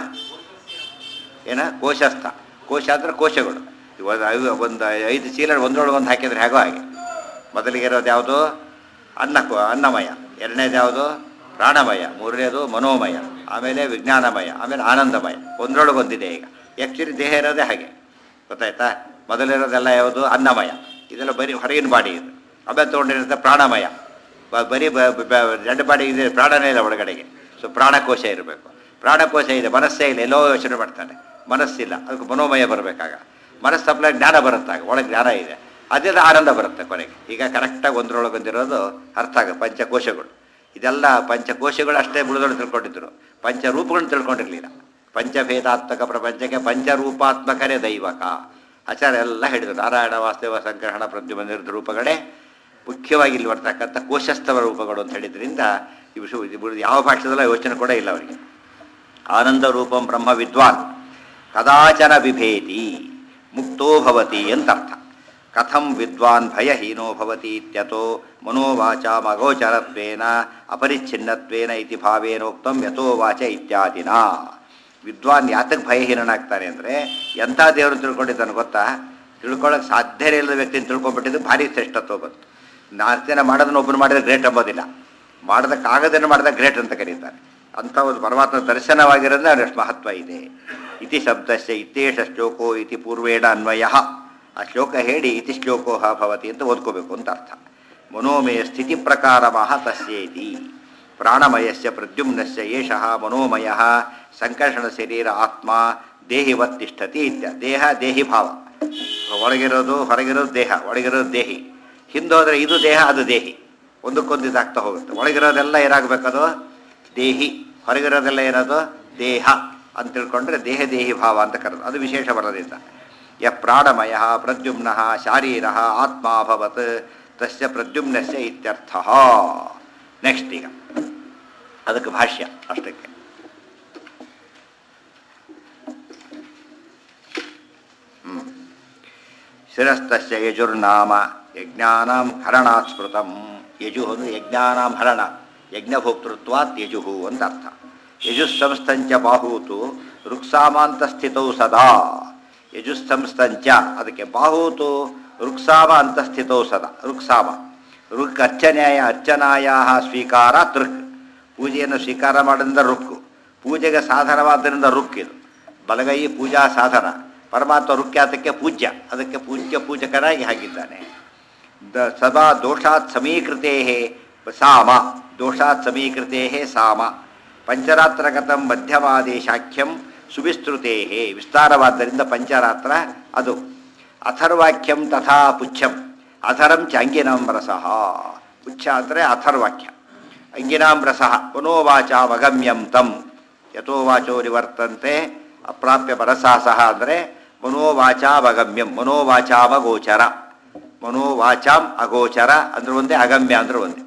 ಏನ ಕೋಶಸ್ಥ ಕೋಶ ಅಂದರೆ ಕೋಶಗಳು ಇವಾಗ ಐದು- ಒಂದು ಐದು ಚೀಲ ಒಂದರೊಳಗೆ ಒಂದು ಹಾಕಿದ್ರೆ ಹೇಗೋ ಹಾಗೆ ಮೊದಲಿಗೆ ಇರೋದು ಯಾವುದು ಅನ್ನ ಕೋ- ಅನ್ನಮಯ ಎರಡನೇದು ಯಾವುದು ಪ್ರಾಣಮಯ ಮೂರನೇದು ಮನೋಮಯ ಆಮೇಲೆ ವಿಜ್ಞಾನಮಯ ಆಮೇಲೆ ಆನಂದಮಯ ಒಂದರೊಳಗೆ ಒಂದಿದೆ ಈಗ ಆ್ಯಕ್ಚುಲಿ ದೇಹ ಇರೋದೇ ಹಾಗೆ ಗೊತ್ತಾಯ್ತಾ ಮೊದಲಿರೋದೆಲ್ಲ ಯಾವುದು ಅನ್ನಮಯ ಇದೆಲ್ಲ ಬರೀ ಹೊರಗಿನ ಬಾಡಿ ಇದು ಆಮೇಲೆ ತೊಗೊಂಡಿರುತ್ತೆ ಪ್ರಾಣಮಯ ಬ- ಬರೀ ಬ- ಬ- ಎರಡು ಬಾಡಿ ಇದೆ ಪ್ರಾಣನೇ ಇಲ್ಲ ಒಳಗಡೆಗೆ ಸೊ ಪ್ರಾಣಕೋಶ ಇರಬೇಕು ಪ್ರಾಣಕೋಶ ಇದೆ ಮನಸ್ಸೇ ಇಲ್ಲ ಎಲ್ಲೋ ಯೋಚನೆ ಮಾಡ್ತಾನೆ ಮನಸ್ಸಿಲ್ಲ ಅದಕ್ಕೆ ಮನೋಮಯ ಬರಬೇಕಾಗ ಮನಸ್ಸು ತಪ್ಪಲ ಜ್ಞಾನ ಬರುತ್ತಾಗ ಒಳಗೆ ಜ್ಞಾನ ಇದೆ ಅದರಿಂದ ಆನಂದ ಬರುತ್ತೆ ಕೊನೆಗೆ ಈಗ ಕರೆಕ್ಟಾಗಿ ಒಂದರೊಳಗೆ ಒಂದಿರೋದು ಅರ್ಥ ಆಗ ಪಂಚಕೋಶಗಳು ಇದೆಲ್ಲ ಪಂಚಕೋಶಗಳು ಅಷ್ಟೇ ಬುಡದೊಳಗೆ ತಿಳ್ಕೊಂಡಿದ್ರು ಪಂಚರೂಪಗಳನ್ನ ತಿಳ್ಕೊಂಡಿರಲಿಲ್ಲ ಪಂಚಭೇದಾತ್ಮಕ ಪ್ರಪಂಚಕ್ಕೆ ಪಂಚರೂಪಾತ್ಮಕರೇ ದೈವಕ ಆಚಾರ್ಯ ಎಲ್ಲ ಹೇಳಿದರು ನಾರಾಯಣ ವಾಸ್ತವ ಸಂಗ್ರಹಣ ಪ್ರದ್ಯುಮ ನಿರ್ಧ ರೂಪಗಳೇ ಮುಖ್ಯವಾಗಿ ಇಲ್ಲಿ ಬರ್ತಕ್ಕಂಥ ಕೋಶಸ್ಥವ ರೂಪಗಳು ಅಂತ ಹೇಳಿದ್ರಿಂದ ಇವು ಶು- ಇವು ಯಾವ ಭಾಷೆದಲ್ಲ ಯೋಚನೆ ಕೂಡ ಇಲ್ಲ ಅವರಿಗೆ ಆನಂದ ರೂಪಂ ಬ್ರಹ್ಮ ವಿದ್ವಾನ್ ಕದಾಚನ ಬಿಭೇತಿ ಮುಕ್ತೋ ಭವತಿ ಅಂತ ಅರ್ಥ ಕಥಂ ವಿದ್ವಾನ್ ಭಯಹೀನೋ ಭವತಿ ಇತ್ಯತೋ ಮನೋವಾಚ ಮಗೋಚರತ್ವೇನ ಅಪರಿಚ್ಛಿನ್ನತ್ವೇನ ಇತಿ ಭಾವೇನೋಕ್ತಂ ಯಥೋ ವಾಚ ಇತ್ಯಾದಿನ ವಿದ್ವಾನ್ ಯಾತಕ್ಕೆ ಭಯಹೀನನಾಗ್ತಾನೆ ಅಂದರೆ ಎಂಥ ದೇವರು ತಿಳ್ಕೊಂಡಿದ್ದಾನೆ ಗೊತ್ತಾ ತಿಳ್ಕೊಳ್ಳೋಕೆ ಸಾಧ್ಯನೇ ಇಲ್ಲದ ವ್ಯಕ್ತಿನ ತಿಳ್ಕೊಂಡ್ಬಿಟ್ಟಿದ್ದು ಭಾರಿ ಶ್ರೇಷ್ಠತ್ವ ಬಂತು ನಾಲ್ಕು ಮಾಡೋದನ್ನ ಒಬ್ಬನು ಮಾಡಿದ್ರೆ ಗ್ರೇಟ್ ಅಂಬೋದಿಲ್ಲ ಮಾಡೋದಕ್ಕಾಗದನ್ನು ಮಾಡಿದಾಗ ಗ್ರೇಟ್ ಅಂತ ಕರೀತಾರೆ ಅಂಥ ಒಂದು ಪರಮಾತ್ಮ ದರ್ಶನವಾಗಿರೋದ್ರೆ ಅವರಷ್ಟು ಮಹತ್ವ ಇದೆ ಇತಿ ಶಬ್ದಸ್ಯ ಇತ್ತೇಷ ಶ್ಲೋಕೋ ಇತಿ ಪೂರ್ವೇಣ ಅನ್ವಯ ಆ ಶ್ಲೋಕ ಹೇಳಿ ಇತಿ ಶ್ಲೋಕೋ ಭವತಿ ಅಂತ ಓದ್ಕೋಬೇಕು ಅಂತ ಅರ್ಥ ಮನೋಮಯ ಸ್ಥಿತಿ ಪ್ರಕಾರ ತಸ್ಯೇತಿ ಪ್ರಾಣಮಯಸ್ಯ ಪ್ರದ್ಯುಮ್ನಸ್ಯ ಏಷಃ ಮನೋಮಯ ಸಂಕರ್ಷಣ ಶರೀರ ಆತ್ಮ ದೇಹಿವತ್ ತಿಷ್ಠತಿ ಇತ್ಯ ದೇಹ ದೇಹಿ ಭಾವ ಒಳಗಿರೋದು ಹೊರಗಿರೋದು ದೇಹ ಒಳಗಿರೋದು ದೇಹಿ ಹಿಂದೋದ್ರೆ ಇದು ದೇಹ ಅದು ದೇಹಿ ಒಂದಕ್ಕೊಂದು ಇದಾಗ್ತಾ ಹೋಗುತ್ತೆ ಒಳಗಿರೋದೆಲ್ಲ ಏನಾಗಬೇಕದು ದೇಹಿ ಹೊರಗಿರೋದೆಲ್ಲ ಏನದು ದೇಹ ಅಂತ ತಿಳ್ಕೊಂಡ್ರೆ ದೇಹ ದೇಹಿ ಭಾವ ಅಂತ ಕರೆದು ಅದು ವಿಶೇಷ ಬರೋದ್ರಿಂದ ಯ ಪ್ರಾಣಮಯ ಪ್ರದ್ಯುಮ್ನ ಶಾರೀರ ಆತ್ಮ ಅಭವತ್ ತಸ್ಯ ಪ್ರದ್ಯುಮ್ನಸ್ಯ ಇತ್ಯರ್ಥ ನೆಕ್ಸ್ಟ್ ಈಗ ಅದಕ್ಕೆ ಭಾಷ್ಯ ಅಷ್ಟಕ್ಕೆ ಶಿರಸ್ತಸ್ಯ ಯಜುರ್ನಾಮ ಯಜ್ಞಾನಾಂ ಹರಣಾತ್ ಸ್ಮೃತಂ ಯಜು ಅಂದರೆ ಯಜ್ಞಾನಾಂ ಹರಣ ಯಜ್ಞಭೋಕ್ತೃತ್ವಾತ್ ಯಜುಹು ಅಂತ ಅರ್ಥ ಯಜುಸ್ಸಂಸ್ಥಂಚ ಬಾಹೂತು ರುಕ್ಸಾಮಾಂತ ಸ್ಥಿತೌ ಸದಾ ಯಜುಸ್ಸಂಸ್ಥಂಚ ಅದಕ್ಕೆ ಬಾಹೂತು ರುಕ್ಸಾಮ ಅಂತಸ್ಥಿತೌ ಸದಾ ರುಕ್ಸಾಮ ರುಕ್ ಅರ್ಚನೆಯ ಅರ್ಚನಾಯ ಸ್ವೀಕಾರ ತೃಕ್ ಪೂಜೆಯನ್ನು ಸ್ವೀಕಾರ ಮಾಡೋದ್ರಿಂದ ರುಕ್ಕು ಪೂಜೆಗೆ ಸಾಧನವಾದ್ದರಿಂದ ರುಕ್ ಇದು ಬಲಗೈ ಪೂಜಾ ಸಾಧನ ಪರಮಾತ್ಮ ರುಕ್ಯಾತಕ್ಕೆ ಪೂಜ್ಯ ಅದಕ್ಕೆ ಪೂಜ್ಯ ಪೂಜಕನಾಗಿ ಹಾಕಿದ್ದಾನೆ ದ ಸದಾ ದೋಷಾತ್ ಸಮೀಕೃತೇ ಸಾಮ ದೋಷಾತ್ ಸಮೀಕೃತೇ ಸಾಮ ಪಂಚರಾತ್ರಗತಂ ಮಧ್ಯಮಾದೇಶಾಖ್ಯಂ ಸುವಿಸ್ತೃತೇ ವಿಸ್ತಾರವಾದ್ದರಿಂದ ಪಂಚರಾತ್ರ ಅದು ಅಥರ್ವಾಕ್ಯಂ ತಥಾ ಪುಚ್ಛಂ ಅಥರಂ ಚ ಅಂಗಿನಾಂ ರಸಃ ಪುಚ್ಛ ಅಂದರೆ ಅಥರ್ವಾಕ್ಯ ಅಂಗಿನಾಂ ರಸಃ ಮನೋವಾಚಾವಗಮ್ಯಂ ತಂ ಯಥೋ ವಾಚೋ ನಿವರ್ತಂತೆ ಅಪ್ರಾಪ್ಯ ಮನಸಾ ಸಹ ಅಂದರೆ ಮನೋವಾಚಾವಗಮ್ಯಂ ಮನೋವಾಚಾಮಗೋಚರ ಮನೋವಾಚಾಂ ಅಗೋಚರ ಅಂದ್ರೆ ಒಂದೇ ಅಗಮ್ಯ ಅಂದ್ರೆ ಒಂದೇ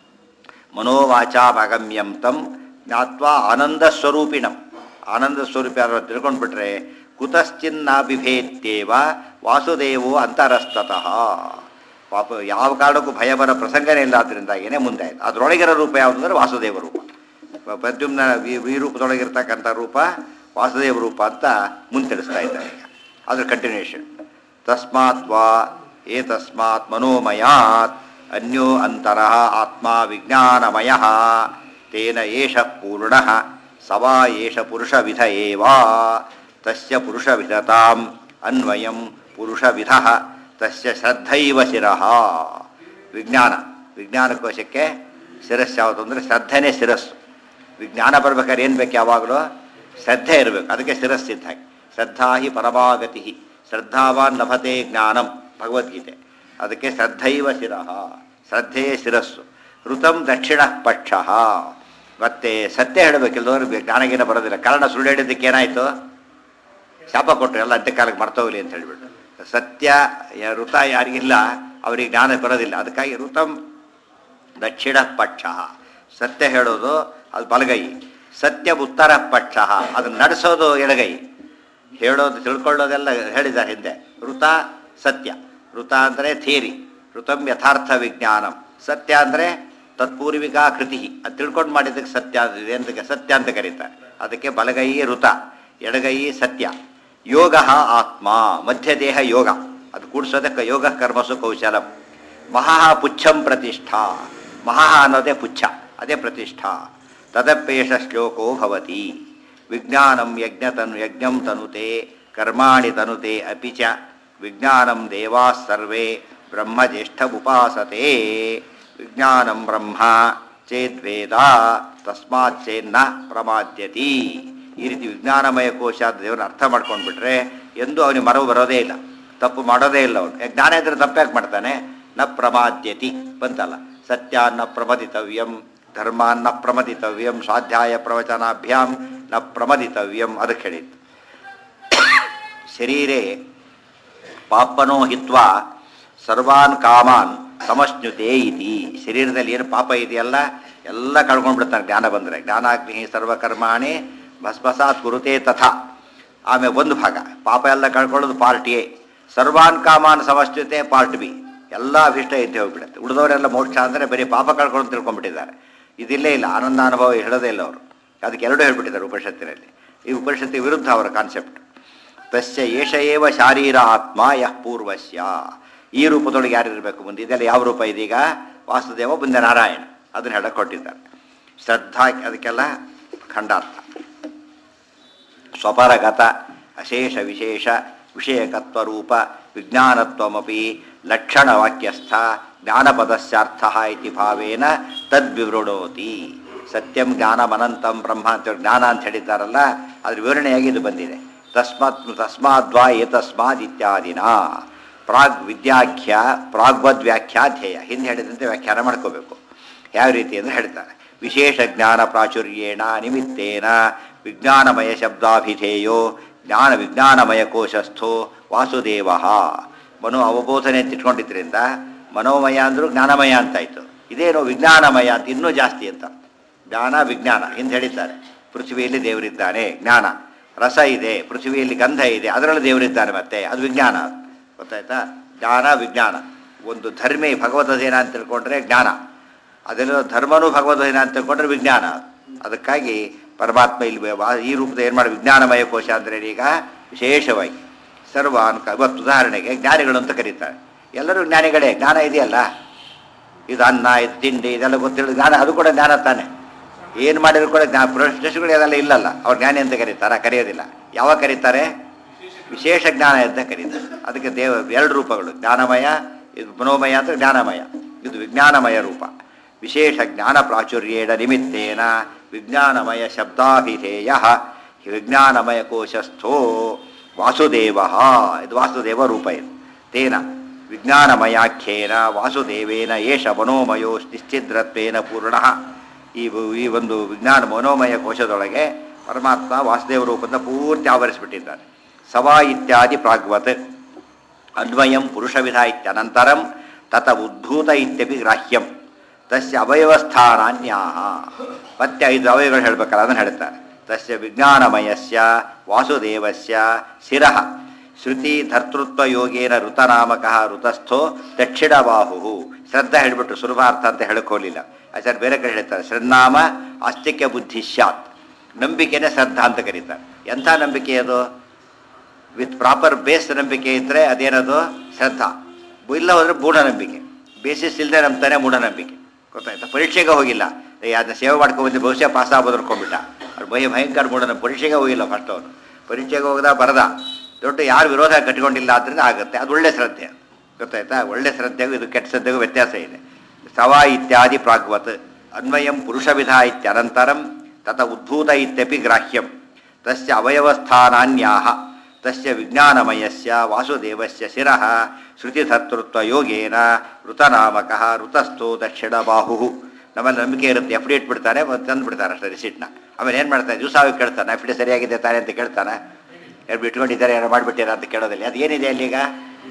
ಮನೋವಾಚಾಮಗಮ್ಯಂ ತಂ ಜ್ಞಾತ್ವಾ ಆನಂದ ಸ್ವರೂಪಿಣಂ ಆನಂದ ಸ್ವರೂಪ ಯಾರು ತಿಳ್ಕೊಂಡ್ಬಿಟ್ರೆ ಕುತಶ್ಚಿನ್ನಾಭಿಭೇತ್ಯೇವ ವಾಸುದೇವೋ ಅಂತರಸ್ತತಃ ಪಾಪ ಯಾವ ಕಾರಣಕ್ಕೂ ಭಯ ಬರೋ ಪ್ರಸಂಗನೇ ಇಲ್ಲ ಅದರಿಂದಾಗೇನೆ ಮುಂದೆ ಆಯ್ತು ಅದರೊಳಗಿರೋ ರೂಪ ಯಾವುದು ಅಂದರೆ ವಾಸುದೇವ ರೂಪ ಪ್ರದ್ಯುಮ್ನ ವಿ- ವಿ ರೂಪದೊಳಗಿರ್ತಕ್ಕಂಥ ರೂಪ ವಾಸುದೇವ ರೂಪ ಅಂತ ಮುಂದೆ ತಿಳಿಸ್ತಾ ಇದ್ದಾರೆ ಈಗ ಅದ್ರ ಕಂಟಿನ್ಯೂಷನ್ ತಸ್ಮಾತ್ ವಾ ಏತಸ್ಮಾತ್ ಮನೋಮಯಾತ್ ಅನ್ಯೋ ಅಂತರ ಆತ್ಮ ವಿಜ್ಞಾನಮಯ ತೇನ ಏಷ ಪೂರ್ಣ ಸವಾ ಏಷ ಪುರುಷವಿಧ ಏವ ತಸ್ಯ ಪುರುಷವಿಧತಾಂ ಅನ್ವಯಂ ಪುರುಷವಿಧ ತಸ್ಯ ಶ್ರದ್ಧೈವ ಶಿರಃ ವಿಜ್ಞಾನ ವಿಜ್ಞಾನ ಕೋಶಕ್ಕೆ ಶಿರಸ್ಸು ಯಾವುದು ಅಂದರೆ ಶ್ರದ್ಧೆನೇ ಶಿರಸ್ಸು ವಿಜ್ಞಾನ ಬರ್ಬೇಕಾದ್ರೆ ಏನು ಬೇಕು ಯಾವಾಗಲೂ ಶ್ರದ್ಧೆ ಇರಬೇಕು ಅದಕ್ಕೆ ಶಿರಸ್ಸಿದ್ದ ಹಾಗೆ ಶ್ರದ್ಧಾ ಹಿ ಪರಮಾಗತಿ ಶ್ರದ್ಧಾವಾನ್ ಲಭತೆ ಜ್ಞಾನಂ ಭಗವದ್ಗೀತೆ ಅದಕ್ಕೆ ಶ್ರದ್ಧೈವ ಶಿರಃ ಶ್ರದ್ಧೆಯೇ ಶಿರಸ್ಸು ಋತಂ ದಕ್ಷಿಣ ಪಕ್ಷ ಮತ್ತೆ ಸತ್ಯ ಹೇಳಬೇಕಿಲ್ಲದವ್ರು ಜ್ಞಾನಗೇನ ಬರೋದಿಲ್ಲ ಕಾರಣ ಸುಳ್ಳು ಹೇಳಿದ್ದಕ್ಕೆ ಏನಾಯಿತು ಶಾಪ ಕೊಟ್ಟರು ಎಲ್ಲ ಅಂತ್ಯಕಾಲಕ್ಕೆ ಮರ್ತೋಗಲಿ ಅಂತ ಹೇಳಿಬಿಟ್ಟು ಸತ್ಯ ಯ- ಋತ ಯಾರಿಗಿಲ್ಲ ಅವರಿಗೆ ಜ್ಞಾನ ಬರೋದಿಲ್ಲ ಅದಕ್ಕಾಗಿ ಋತಂ ದಕ್ಷಿಣ ಪಕ್ಷ ಸತ್ಯ ಹೇಳೋದು ಅದು ಬಲಗೈ ಸತ್ಯ ಉತ್ತರ ಪಕ್ಷ ಅದನ್ನು ನಡೆಸೋದು ಎಡಗೈ ಹೇಳೋದು ತಿಳ್ಕೊಳ್ಳೋದೆಲ್ಲ ಹೇಳಿದ್ದಾರೆ ಹಿಂದೆ ಋತ ಸತ್ಯ ಋತ ಅಂದರೆ ಥಿಯರಿ ಋತಂ ಯಥಾರ್ಥ ವಿಜ್ಞಾನಂ ಸತ್ಯ ಅಂದರೆ ತತ್ಪೂರ್ವಿಕಾ ಕೃತಿ ಅದು ತಿಳ್ಕೊಂಡು ಮಾಡಿದ್ದಕ್ಕೆ ಸತ್ಯ ಅದು ಅಂತ ಸತ್ಯ ಅಂತ ಕರೀತಾರೆ ಅದಕ್ಕೆ ಬಲಗೈ ಋತ ಎಡಗೈ ಸತ್ಯ ಯೋಗ ಆತ್ಮ ಮಧ್ಯದೇಹ ಯೋಗ ಅದು ಕೂಡಿಸೋದಕ್ಕೆ ಯೋಗ ಕರ್ಮಸು ಕೌಶಲಂ ಮಹಾ ಪುಚ್ಛಂ ಪ್ರತಿಷ್ಠಾ ಮಹಾ ಅನ್ನೋದೇ ಪುಚ್ಛ ಅದೇ ಪ್ರತಿಷ್ಠಾ ತದಪೇಷ ಶ್ಲೋಕೋ ಭವತಿ ವಿಜ್ಞಾನಂ ಯಜ್ಞತನು ಯಜ್ಞಂ ತನುತೆ ಕರ್ಮಾಣಿ ತನುತೆ ಅಪಿ ಚ ವಿಜ್ಞಾನಂ ದೇವಾ ಸರ್ವೇ ಬ್ರಹ್ಮಜ್ಯೇಷ್ಠ ಉಪಾಸತೆ ವಿಜ್ಞಾನಂ ಬ್ರಹ್ಮ ಚೇದ್ವೇದ ತಸ್ಮಾತ್ ಚೇನ್ನ ಪ್ರಮಾದ್ಯತಿ ಈ ರೀತಿ ವಿಜ್ಞಾನಮಯ ಕೋಶ ಅಂತ ದೇವ್ರನ್ನ ಅರ್ಥ ಮಾಡ್ಕೊಂಡ್ಬಿಟ್ರೆ ಎಂದೂ ಅವನಿಗೆ ಮರವು ಬರೋದೇ ಇಲ್ಲ ತಪ್ಪು ಮಾಡೋದೇ ಇಲ್ಲ ಅವನು ಯಾಕೆ ಜ್ಞಾನ ಇದ್ರೆ ತಪ್ಪ್ಯಾಕೆ ಮಾಡ್ತಾನೆ ನ ಪ್ರಮಾದ್ಯತಿ ಬಂತಲ್ಲ ಸತ್ಯಾನ್ನ ಪ್ರಮದಿತವ್ಯಂ ಧರ್ಮಾನ್ನ ಪ್ರಮದಿತವ್ಯಂ ಸ್ವಾಧ್ಯಾಯ ಪ್ರವಚನಾಭ್ಯಾಂ ನ ಪ್ರಮದಿತವ್ಯಂ ಅದಕ್ಕೆ ಹೇಳಿದ್ದು ಶರೀರೇ ಪಾಪನೋ ಹಿತ್ವಾ ಸರ್ವಾನ್ ಕಾಮಾನ್ ಸಮಶ್ನುತೆ ಇತಿ ಶರೀರದಲ್ಲಿ ಏನು ಪಾಪ ಇದೆಯಲ್ಲ ಎಲ್ಲ ಕಳ್ಕೊಂಡ್ಬಿಡ್ತಾನೆ ಜ್ಞಾನ ಬಂದರೆ ಜ್ಞಾನಾಗ್ನಿ ಸರ್ವಕರ್ಮಾಣಿ ಭಸ್ಮಸಾತ್ ಕುರುತೆ ತಥಾ ಆಮೇಲೆ ಒಂದು ಭಾಗ ಪಾಪ ಎಲ್ಲ ಕಳ್ಕೊಳ್ಳೋದು ಪಾರ್ಟ್ ಎ ಸರ್ವಾನ್ ಕಾಮಾನ್ ಸಮಶ್ನುತೆ ಪಾರ್ಟ್ ಬಿ ಎಲ್ಲ ಅಭಿಷ್ಟ ಇದ್ದೇ ಹೋಗ್ಬಿಡುತ್ತೆ ಉಳಿದವರೆಲ್ಲ ಮೋಕ್ಷ ಅಂದರೆ ಬರೀ ಪಾಪ ಕಳ್ಕೊಂಡು ತಿಳ್ಕೊಂಡ್ಬಿಟ್ಟಿದ್ದಾರೆ ಇದಿಲ್ಲೇ ಇಲ್ಲ ಆನಂದ ಅನುಭವ ಹೇಳೋದೇ ಇಲ್ಲ ಅವರು ಅದಕ್ಕೆ ಎರಡು ಹೇಳ್ಬಿಟ್ಟಿದ್ದಾರೆ ಉಪನಿಷತ್ತಿನಲ್ಲಿ ಈ ಉಪನಿಷತ್ತಿಗೆ ವಿರುದ್ಧ ಅವರ ಕಾನ್ಸೆಪ್ಟ್ ತಸ್ಯ ಏಷ ಏವ ಶಾರೀರ ಆತ್ಮ ಯಃ ಪೂರ್ವಸ್ಯ ಈ ರೂಪದೊಳಗೆ ಯಾರಿರಬೇಕು ಮುಂದೆ ಇದೆಲ್ಲ ಯಾವ ರೂಪ ಇದೀಗ ವಾಸುದೇವ ಮುಂದೆ ನಾರಾಯಣ ಅದನ್ನು ಹೇಳಕ್ ಕೊಟ್ಟಿದ್ದಾರೆ ಶ್ರದ್ಧಾ ಅದಕ್ಕೆಲ್ಲ ಖಂಡಾರ್ಥ ಸ್ವಪರಗತ ಅಶೇಷ ವಿಶೇಷ ವಿಷಯಕತ್ವರೂಪ ವಿಜ್ಞಾನತ್ವಮಪಿ ಲಕ್ಷಣವಾಕ್ಯಸ್ಥ ಜ್ಞಾನಪದಸ್ಯಾರ್ಥ ಇತಿ ಭಾವೇನ ತದ್ವಿವೃಣೋತಿ ಸತ್ಯಂ ಜ್ಞಾನಮನಂತಂ ಬ್ರಹ್ಮ ಅಂತ ಜ್ಞಾನ ಅಂತ ಹೇಳಿದ್ದಾರಲ್ಲ ಅದ್ರ ವಿವರಣೆಯಾಗಿ ಇದು ಬಂದಿದೆ ತಸ್ಮಾತ್ ತಸ್ಮಾದ್ವಾ ಏತಸ್ಮಾದ್ ಇತ್ಯಾದಿನ ಪ್ರಾಗ್ ವಿದ್ಯಾಖ್ಯ ಪ್ರಾಗ್ವದ್ ವ್ಯಾಖ್ಯಾಧ್ಯೇಯ ಹಿಂದೆ ಹೇಳಿದಂತೆ ವ್ಯಾಖ್ಯಾನ ಮಾಡ್ಕೋಬೇಕು ಯಾವ ರೀತಿ ಅಂದರೆ ಹೇಳ್ತಾರೆ ವಿಶೇಷ ಜ್ಞಾನ ಪ್ರಾಚುರ್ಯೇಣ ನಿಮಿತ್ತೇನ ವಿಜ್ಞಾನಮಯ ಶಬ್ದಾಭಿಧೇಯೋ ಜ್ಞಾನ ವಿಜ್ಞಾನಮಯ ಕೋಶಸ್ಥೋ ವಾಸುದೇವ ಮನೋ ಅವಬೋಧನೆ ಅಂತ ಇಟ್ಕೊಂಡಿದ್ರಿಂದ ಮನೋಮಯ ಅಂದರೂ ಜ್ಞಾನಮಯ ಅಂತಾಯಿತು ಇದೇನು ವಿಜ್ಞಾನಮಯ ಅಂತ ಇನ್ನೂ ಜಾಸ್ತಿ ಅಂತ ಜ್ಞಾನ ವಿಜ್ಞಾನ ಹಿಂದೆ ಹೇಳಿದ್ದಾರೆ ಪೃಥ್ವಿಯಲ್ಲಿ ದೇವರಿದ್ದಾನೆ ಜ್ಞಾನ ರಸ ಇದೆ ಪೃಥ್ವಿಯಲ್ಲಿ ಗಂಧ ಇದೆ ಅದರಲ್ಲಿ ದೇವರಿದ್ದಾನೆ ಮತ್ತೆ ಅದು ವಿಜ್ಞಾನ ಗೊತ್ತಾಯ್ತಾ ಜ್ಞಾನ ವಿಜ್ಞಾನ ಒಂದು ಧರ್ಮಿ ಭಗವದ್ಗೀನ ಅಂತ ತಿಳ್ಕೊಂಡ್ರೆ ಜ್ಞಾನ ಅದೆಲ್ಲ ಧರ್ಮನೂ ಭಗವದ್ಗೀನ ಅಂತ ತಿಳ್ಕೊಂಡ್ರೆ ವಿಜ್ಞಾನ ಅದಕ್ಕಾಗಿ ಪರಮಾತ್ಮ ಇಲ್ಲಿ ವಾ- ಈ ರೂಪದ ಏನು ಮಾಡಿ ವಿಜ್ಞಾನಮಯ ಕೋಶ ಅಂದರೆ ಈಗ ವಿಶೇಷವಾಗಿ ಸರ್ವಾನ್ ಕ- ಇವತ್ತು ಉದಾಹರಣೆಗೆ ಜ್ಞಾನಿಗಳು ಅಂತ ಕರೀತಾರೆ ಎಲ್ಲರೂ ಜ್ಞಾನಿಗಳೇ ಜ್ಞಾನ ಇದೆಯಲ್ಲ ಇದು ಅನ್ನ ಇದು ತಿಂಡಿ ಇದೆಲ್ಲ ಗೊತ್ತಿಲ್ಲ ಜ್ಞಾನ ಅದು ಕೂಡ ಜ್ಞಾನ ತಾನೆ ಏನು ಮಾಡಿದ್ರು ಕೂಡ ಜ್ಞಾನ ಪ್ರಶ್ನೆಗಳು ಅದೆಲ್ಲ ಇಲ್ಲಲ್ಲ ಅವ್ರು ಜ್ಞಾನಿ ಅಂತ ಕರೀತಾರ ಕರೆಯೋದಿಲ್ಲ ಯಾವಾಗ ಕರೀತಾರೆ ವಿಶೇಷ ಜ್ಞಾನ ಅಂತ ಕರೀತಾರೆ ಅದಕ್ಕೆ ದೇವ ಎರಡು ರೂಪಗಳು ಜ್ಞಾನಮಯ ಇದು ಮನೋಮಯ ಅಂದರೆ ಜ್ಞಾನಮಯ ಇದು ವಿಜ್ಞಾನಮಯ ರೂಪ ವಿಶೇಷ ಜ್ಞಾನ ಪ್ರಾಚುರ್ಯೇಣ ನಿಮಿತ್ತೇನ ವಿಜ್ಞಾನಮಯ ಶಬ್ದಾಭಿಧೇಯ ವಿಜ್ಞಾನಮಯ ಕೋಶಸ್ಥೋ ವಾಸುದೇವ ಇದು ವಾಸುದೇವ ರೂಪ ಇದು ತೇನ ವಿಜ್ಞಾನಮಯಾಖ್ಯೇನ ವಾಸುದೇವೇನ ಏಷ ಮನೋಮಯೋ ನಿಶ್ಚಿದ್ರತ್ವೇನ ಪೂರ್ಣ ಈ ವ- ಈ ಒಂದು ವಿಜ್ಞಾನ ಮನೋಮಯ ಕೋಶದೊಳಗೆ ಪರಮಾತ್ಮ ವಾಸುದೇವ ರೂಪದಿಂದ ಪೂರ್ತಿ ಆವರಿಸಿಬಿಟ್ಟಿದ್ದಾನೆ ಸವಾ ಇತ್ಯಾದಿ ಪ್ರಾಗ್ವತ್ ಅನ್ವಯಂ ಪುರುಷವಿಧ ಇತ್ಯನಂತರಂ ತತ ಉದ್ಭೂತ ಇತ್ಯಪಿ ಗ್ರಾಹ್ಯಂ ತಸ್ಯ ಅವಯವಸ್ಥಾನಾನ್ಯಾಹ ಮತ್ತೆ ಐದು ಅವಯವಗಳು ಹೇಳ್ಬೇಕಲ್ಲ ಅದನ್ನು ಹೇಳ್ತಾರೆ ತಸ್ಯ ವಿಜ್ಞಾನಮಯಸ್ಯ ವಾಸುದೇವಸ್ಯ ಶಿರಃ ಶ್ರುತಿ ಧರ್ತೃತ್ವ ಯೋಗೇನ ಋತನಾಮಕ ಋತಸ್ಥೋ ದಕ್ಷಿಣ ಬಾಹು ಶ್ರದ್ಧಾ ಹೇಳ್ಬಿಟ್ಟು ಸುಲಭಾರ್ಥ ಅಂತ ಹೇಳಕೋಲಿಲ್ಲ ಆಚಾರ್ಯ ಬೇರೆ ಕಡೆ ಹೇಳ್ತಾರೆ ಶ್ರದ್ನಾಮ ಆಸ್ತಿಕ್ಯ ಬುದ್ಧಿ ಸ್ಯಾತ್ ನಂಬಿಕೆನೇ ಶ್ರದ್ಧಾ ಅಂತ ಕರೀತಾರೆ ಎಂಥ ನಂಬಿಕೆ ಅದು ವಿತ್ ಪ್ರಾಪರ್ ಬೇಸ್ ನಂಬಿಕೆ ಇದ್ದರೆ ಅದೇನದು ಶ್ರದ್ಧಾ ಇಲ್ಲ ಹೋದ್ರೆ ಮೂಢನಂಬಿಕೆ ಬೇಸಿಸ್ ಇಲ್ಲದೆ ನಂಬ್ತಾನೆ ಮೂಢನಂಬಿಕೆ ಗೊತ್ತಾಯ್ತಾ ಪರೀಕ್ಷೆಗೆ ಹೋಗಿಲ್ಲ ಏ, ಅದನ್ನ ಸೇವೆ ಮಾಡ್ಕೊಂಡು ಬಂದು ಬಹುಶಃ ಪಾಸ್ ಆಗ್ಬೋದು ಅನ್ಕೊಂಡ್ಬಿಟ್ಟ ಅವ್ರು ಭಯ ಭಯಂಕರ ಮೂಢನ ಪರೀಕ್ಷೆಗೆ ಹೋಗಿಲ್ಲ ಫಸ್ಟ್ ಅವನು ಪರೀಕ್ಷೆಗೆ ಹೋಗದ ಬರದ ದೊಡ್ಡ ಯಾರು ವಿರೋಧ ಕಟ್ಟಿಕೊಂಡಿಲ್ಲ ಆದ್ದರಿಂದ ಆಗುತ್ತೆ ಅದು ಒಳ್ಳೆ ಶ್ರದ್ಧೆ ಗೊತ್ತಾಯ್ತಾ ಒಳ್ಳೆ ಶ್ರದ್ಧೆಗೂ ಇದು ಕೆಟ್ಟ ಶ್ರದ್ಧೆಗೂ ವ್ಯತ್ಯಾಸ ಇದೆ ಸವಾ ಇತ್ಯಾದಿ ಪ್ರಾಗ್ವತ್ ಅನ್ವಯಂ ಪುರುಷವಿಧ ಇತ್ಯನಂತರಂ ತತ ಉದ್ಭೂತ ಇತ್ಯಪಿ ಗ್ರಾಹ್ಯಂ ತಸ್ಯ ಅವಯವಸ್ಥಾನಾನ್ಯಾಹ ತಸ್ಯ ವಿಜ್ಞಾನಮಯಸ್ಯ ವಾಸುದೇವಸ್ಯ ಶಿರಃ ಶ್ರುತಿಧರ್ತೃತ್ವಯೋಗೇನ ಋತನಾಮಕ ಋತಸ್ಥೋ ದಕ್ಷಿಣ ಬಾಹು ನಮ್ಮಲ್ಲಿ ನಂಬಿಕೆ ಇರುತ್ತೆ ಎಫ್ ಡಿ ಇಟ್ಬಿಡ್ತಾರೆ ಮತ್ತು ತಂದು ಬಿಡ್ತಾರೆ ಅಷ್ಟೇ ರಿಸಿಟ್ನ ಆಮೇಲೆ ಏನು ಮಾಡ್ತಾರೆ ದಿವಸ ಹೋಗಿ ಕೇಳ್ತಾನೆ ಎಫ್ ಡಿ ಸರಿಯಾಗಿದೆ ತಾನೆ ಅಂತ ಕೇಳ್ತಾನೆ ಯಾರು ಇಟ್ಕೊಂಡಿದ್ದಾರೆ ಯಾರು ಮಾಡಿಬಿಟ್ಟಿರ ಅಂತ ಕೇಳೋದಿಲ್ಲ ಅದು ಏನಿದೆ ಅಲ್ಲಿ ಈಗ